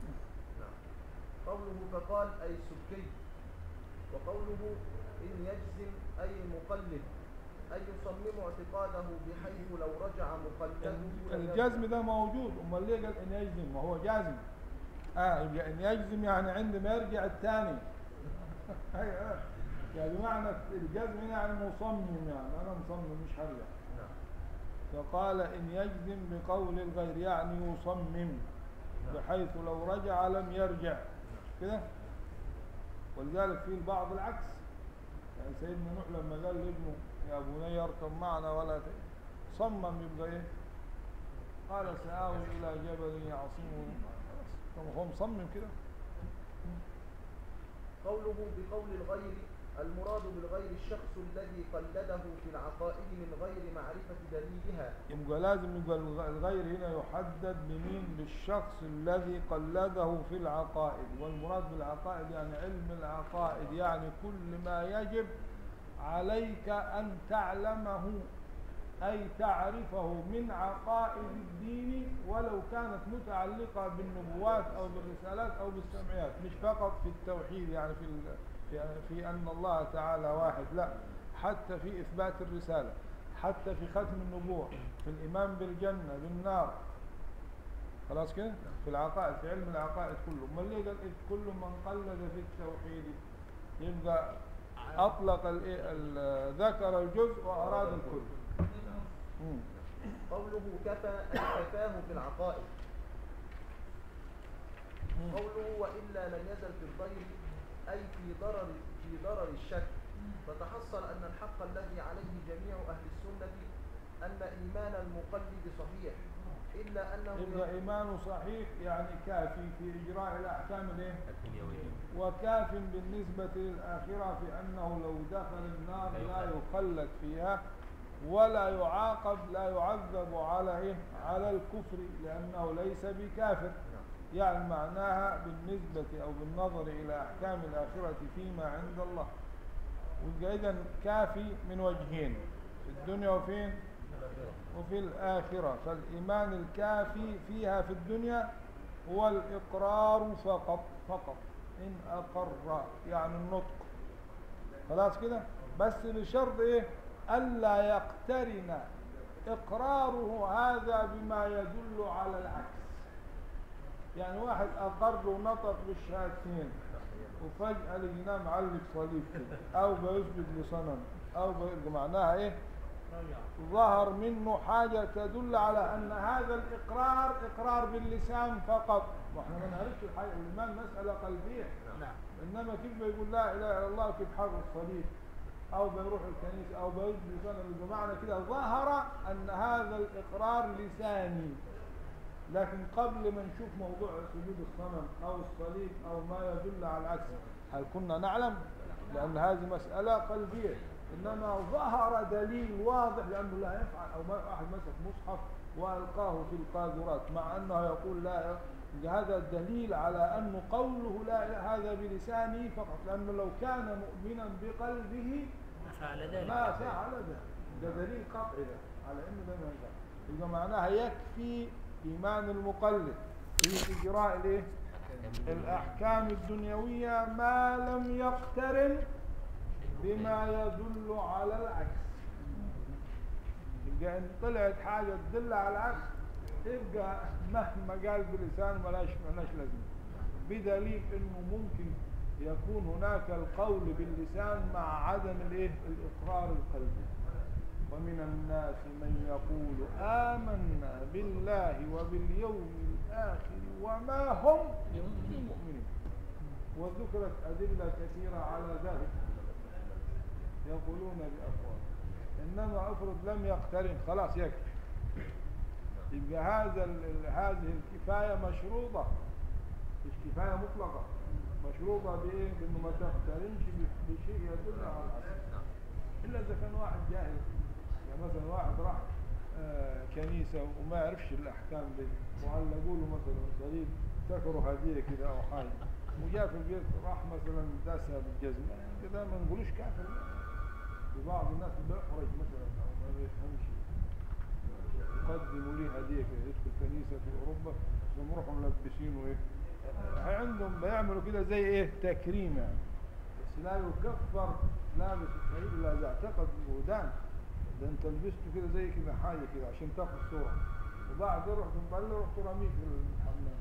قوله فقال أي السبكي وقوله إن يجزم أي المقلد أي يصمم اعتقاده بحيث لو رجع مقلده لم يرجع. الجزم ده موجود امال ليه قال ان يجزم ما هو جازم اه يبقى ان يجزم يعني عندما يرجع الثاني ايوه يعني بمعنى الجزم هنا يعني مصمم يعني انا مصمم مش هرجع نعم. فقال ان يجزم بقول الغير يعني يصمم بحيث لو رجع لم يرجع كده ولذلك في البعض العكس يعني سيدنا نوح لما قال لابنه يا بني اركب معنا ولا ت... صمم يبقى ايه قال سآوي إلى جبل يعصمني خلاص. طب هو مصمم كده قوله بقول الغير المراد بالغير الشخص الذي قلده في العقائد من غير معرفة دليلها يبقى لازم يبقى الغ- الغير هنا يحدد بمين بالشخص الذي قلده في العقائد والمراد بالعقائد يعني علم العقائد يعني كل ما يجب عليك أن تعلمه أي تعرفه من عقائد الدين ولو كانت متعلقة بالنبوات أو بالرسالات أو بالسمعيات مش فقط في التوحيد يعني في ال- في, في أن الله تعالى واحد لا حتى في إثبات الرسالة حتى في ختم النبوة في الإيمان بالجنة بالنار خلاص كده في العقائد في علم العقائد كله ما ليه قال إذ كل من قلد في التوحيد يبقى أطلق الإيه ال- ذكر الجزء وأراد الكل مم. قوله كفى أي كفاه في العقائد مم. قوله وإلا لم يزل في الضير أي في ضرر في ضرر الشك فتحصل أن الحق الذي عليه جميع أهل السنة أن إيمان المقلد صحيح إلا أنه يبقى إيمانه صحيح يعني كافي في إجراء الأحكام الإيه؟ الدنيوية وكاف بالنسبة للآخرة في أنه لو دخل النار لا يخلد فيها ولا يعاقب لا يعذب على إيه؟ على الكفر لأنه ليس بكافر يعني معناها بالنسبة أو بالنظر إلى أحكام الآخرة فيما عند الله ويبقى إذن كافي من وجهين في الدنيا وفين وفي الآخرة فالإيمان الكافي فيها في الدنيا هو الإقرار فقط فقط إن أقر يعني النطق خلاص كده بس بشرط إيه ألا يقترن إقراره هذا بما يدل على العكس يعني واحد أقر ونطق بالشهادتين وفجأة لقيناه معلق صليب كده أو بيسجد لصنم أو بيبقى معناها إيه ظهر منه حاجة تدل على أن هذا الإقرار إقرار باللسان فقط وإحنا ما نعرفش الحاجة الإيمان مسألة قلبية نعم إنما كيف بيقول لا إله إلا الله كيف حر الصليب أو بيروح الكنيسة أو بيسجد لصنم بمعنى كده ظهر أن هذا الإقرار لساني لكن قبل ما نشوف موضوع سجود الصنم أو الصليب أو ما يدل على العكس هل كنا نعلم لأن هذه مسألة قلبية إنما ظهر دليل واضح لأنه لا يفعل أو ما واحد مسك مصحف وألقاه في القاذورات مع أنه يقول لا هذا دليل على أنه قوله لا إله هذا بلسانه فقط لأنه لو كان مؤمنا بقلبه فعل ذلك ما فعل ذلك ده دليل قطعي ده على انه ده ما ينفع يبقى معناها يكفي ايمان المقلد في اجراء الايه الاحكام الدنيويه ما لم يقترن بما يدل على العكس يبقى ان طلعت حاجه تدل على العكس يبقى مهما قال بلسان ملاش ملاش لازمه بدليل انه ممكن يكون هناك القول باللسان مع عدم الايه الاقرار القلبي ومن الناس من يقول آمنا بالله وباليوم الآخر وما هم بمؤمنين وذكرت أدلة كثيرة على ذلك يقولون بأفواههم إنما أفرض لم يقترن خلاص يكفي يبقى هذا ال- ال- هذه الكفاية مشروطة مش كفاية مطلقة مشروطة بإيه؟ بإنه ما تقترنش ب- بشيء يدل على الأصل إلا إذا كان واحد جاهل يعني مثلا واحد راح آه كنيسة وما يعرفش الأحكام دي وعلقوا له مثلا صليب افتكروا هدية كده أو حاجة وجاء في البيت راح مثلا داسها بالجزمة كده ما نقولوش كافر في بعض الناس بيحرج مثلا أو ما بيفهمش يقدموا ليه هدية كده يدخل كنيسة في أوروبا ثم يروحوا ملبسينه إيه آه، عندهم بيعملوا كده زي إيه تكريم يعني بس لا يكفر لابس الصليب الا اذا اعتقد ودان ده انت لبسته كده زي كده حاجه كده عشان تاخد صوره وبعد رحت مطلع رحت رميه في الحمام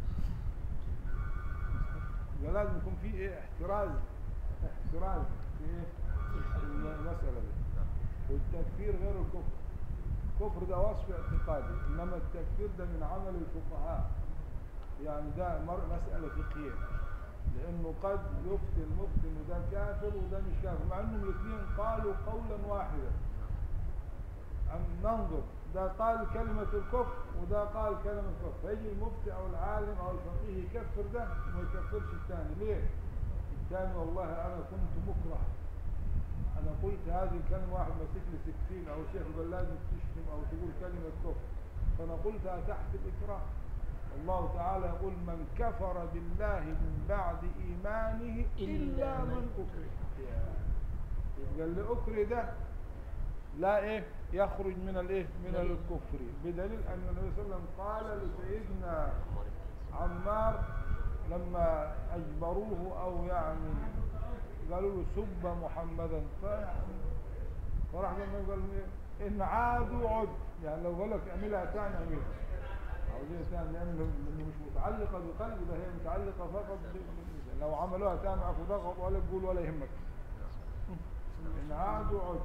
يبقى لازم يكون في ايه احتراز احتراز في ايه في المساله دي والتكفير غير الكفر الكفر ده وصف اعتقادي انما التكفير ده من عمل الفقهاء يعني ده مر- مساله فقهيه لانه قد يفتي المفتي انه ده كافر وده مش كافر مع انهم الاثنين قالوا قولا واحدا أم ننظر ده قال كلمة الكفر وده قال كلمة الكفر فيجي المفتي أو العالم أو الفقيه يكفر ده وما يكفرش الثاني ليه؟ الثاني والله أنا كنت مكره أنا قلت هذه الكلمة واحد ماسك لي سكين أو شيخ قال لازم تشتم أو تقول كلمة كفر فأنا قلتها تحت الإكراه الله تعالى يقول من كفر بالله من بعد إيمانه إلا من أكره يبقى اللي أكره ده لا إيه يخرج من الإيه من الكفر بدليل أن النبي صلى الله عليه وسلم قال لسيدنا عمار لما أجبروه أو يعني قالوا له سب محمدا فيعني فراح النبي قال له إيه؟ إن عادوا عد يعني لو قال لك اعملها ثاني اعملها عاوزين ثاني لأن لأنه مش متعلقة بقلب ده هي متعلقة فقط باللسان لو عملوها ثاني عفوا ضغط ولا تقول ولا يهمك إن عادوا عد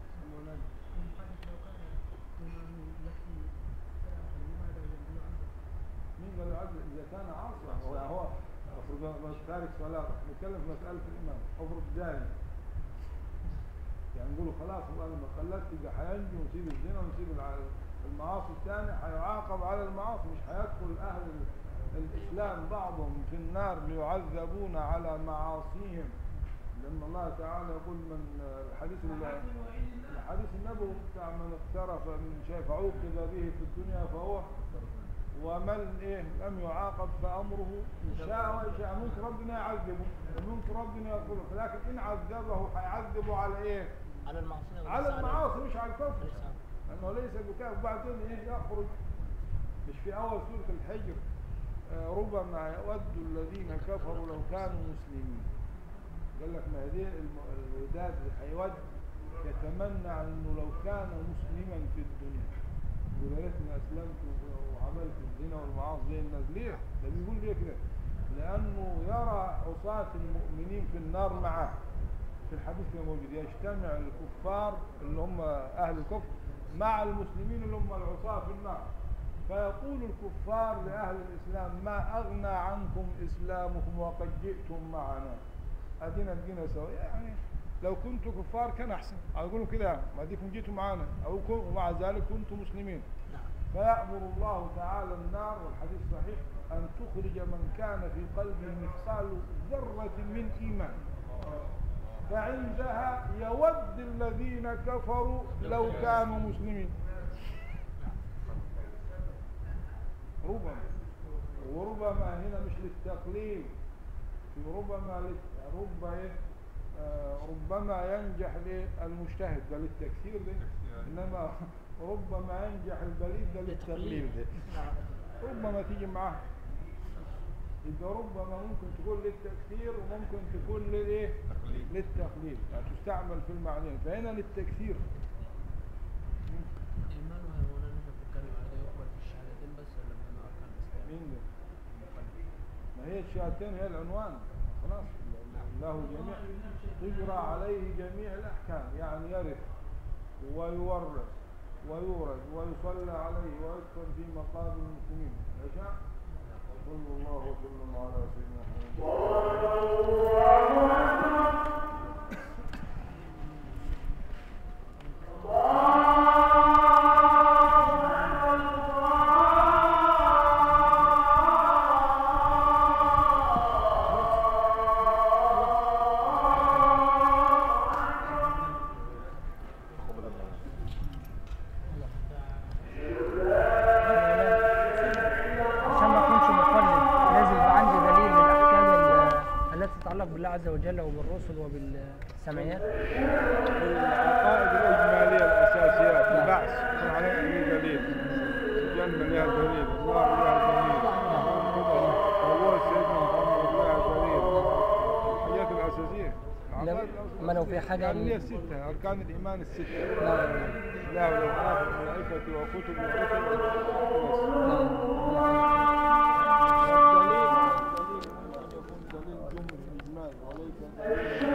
مين قال له عدل إذا كان عاصيا هو هو المفروض تارك صلاة نتكلم في مسألة الإمام افرض جاهل يعني نقولوا خلاص والله لما خلت يبقى هينجي ونسيب الزنا ونسيب الع- المعاصي الثانية هيعاقب على المعاصي مش هيدخل أهل ال- الإسلام بعضهم في النار ليعذبون على معاصيهم لأن الله تعالى يقول من الحديث ال- الحديث النبوي بتاع من اقترف من شيء فعوقب به في الدنيا فهو ومن إيه لم يعاقب فأمره إن شاء وإن شاء ممكن ربنا يعذبه وممكن ربنا يغفره لكن إن عذبه هيعذبه على إيه؟ على المعصية على والإحسان. المعاصي مش على الكفر والإحسان. لأنه ليس بكاف بعدين إيه يخرج مش في أول سورة الحجر آه، ربما يود الذين كفروا لو كانوا مسلمين قال لك ما هذه الم- الوداد هيود يتمنى عن انه لو كان مسلما في الدنيا يقول يا ريتني اسلمت وعملت الزنا والمعاصي زي الناس ليه؟ ده بيقول ليه كده؟ لانه يرى عصاة المؤمنين في النار معه في الحديث كده موجود يجتمع الكفار اللي هم اهل الكفر مع المسلمين اللي هم العصاة في النار فيقول الكفار لأهل الإسلام ما أغنى عنكم إسلامكم وقد جئتم معنا أدينا بقينا سوا يعني لو كنتوا كفار كان أحسن أقولوا كده ما ديكم جيتوا معنا أو كن ومع ذلك كنتم مسلمين نعم فيأمر الله تعالى النار والحديث صحيح أن تخرج من كان في قلبه مثقال ذرة من إيمان فعندها يود الذين كفروا لو كانوا مسلمين ربما وربما هنا مش للتقليل في ربما لل- رب إيه؟ آه، ربما ينجح للمجتهد ده للتكثير ده انما ربما ينجح البليد ده للتقليل ده نعم ربما تيجي معاه يبقى ربما ممكن تكون للتكثير وممكن تكون للايه للتقليل يعني تستعمل في المعنيين فهنا للتكثير إيمانها يا مولانا احنا بنتكلم عليه يقبل في الشهادتين بس ولا من أركان الإسلام؟ مين ده ما هي الشهادتين هي العنوان خلاص له جميع تجرى عليه جميع الأحكام يعني يرث ويورث ويورث ويصلى عليه ويدفن في مقام المسلمين عشاء صلى الله وسلم على سيدنا محمد عشان ما اكونش مقلد لازم يبقى عندي دليل للاحكام ال- التي تتعلق بالله عز وجل وبالرسل وبالسمعيات العقائد الإجمالية الأساسيات البعث يكون عليها أي دليل الجنة لها دليل الله لها دليل الله سيدنا محمد لها دليل الحاجات الأساسية العقائد ما لو في حاجة يعني هي من- الستة أركان الإيمان الستة نعم لا والأوقاف والملائكة وكتب ورسل بس نعم الدليل الدليل أن يكون دليل جمل إجمال وليس دليل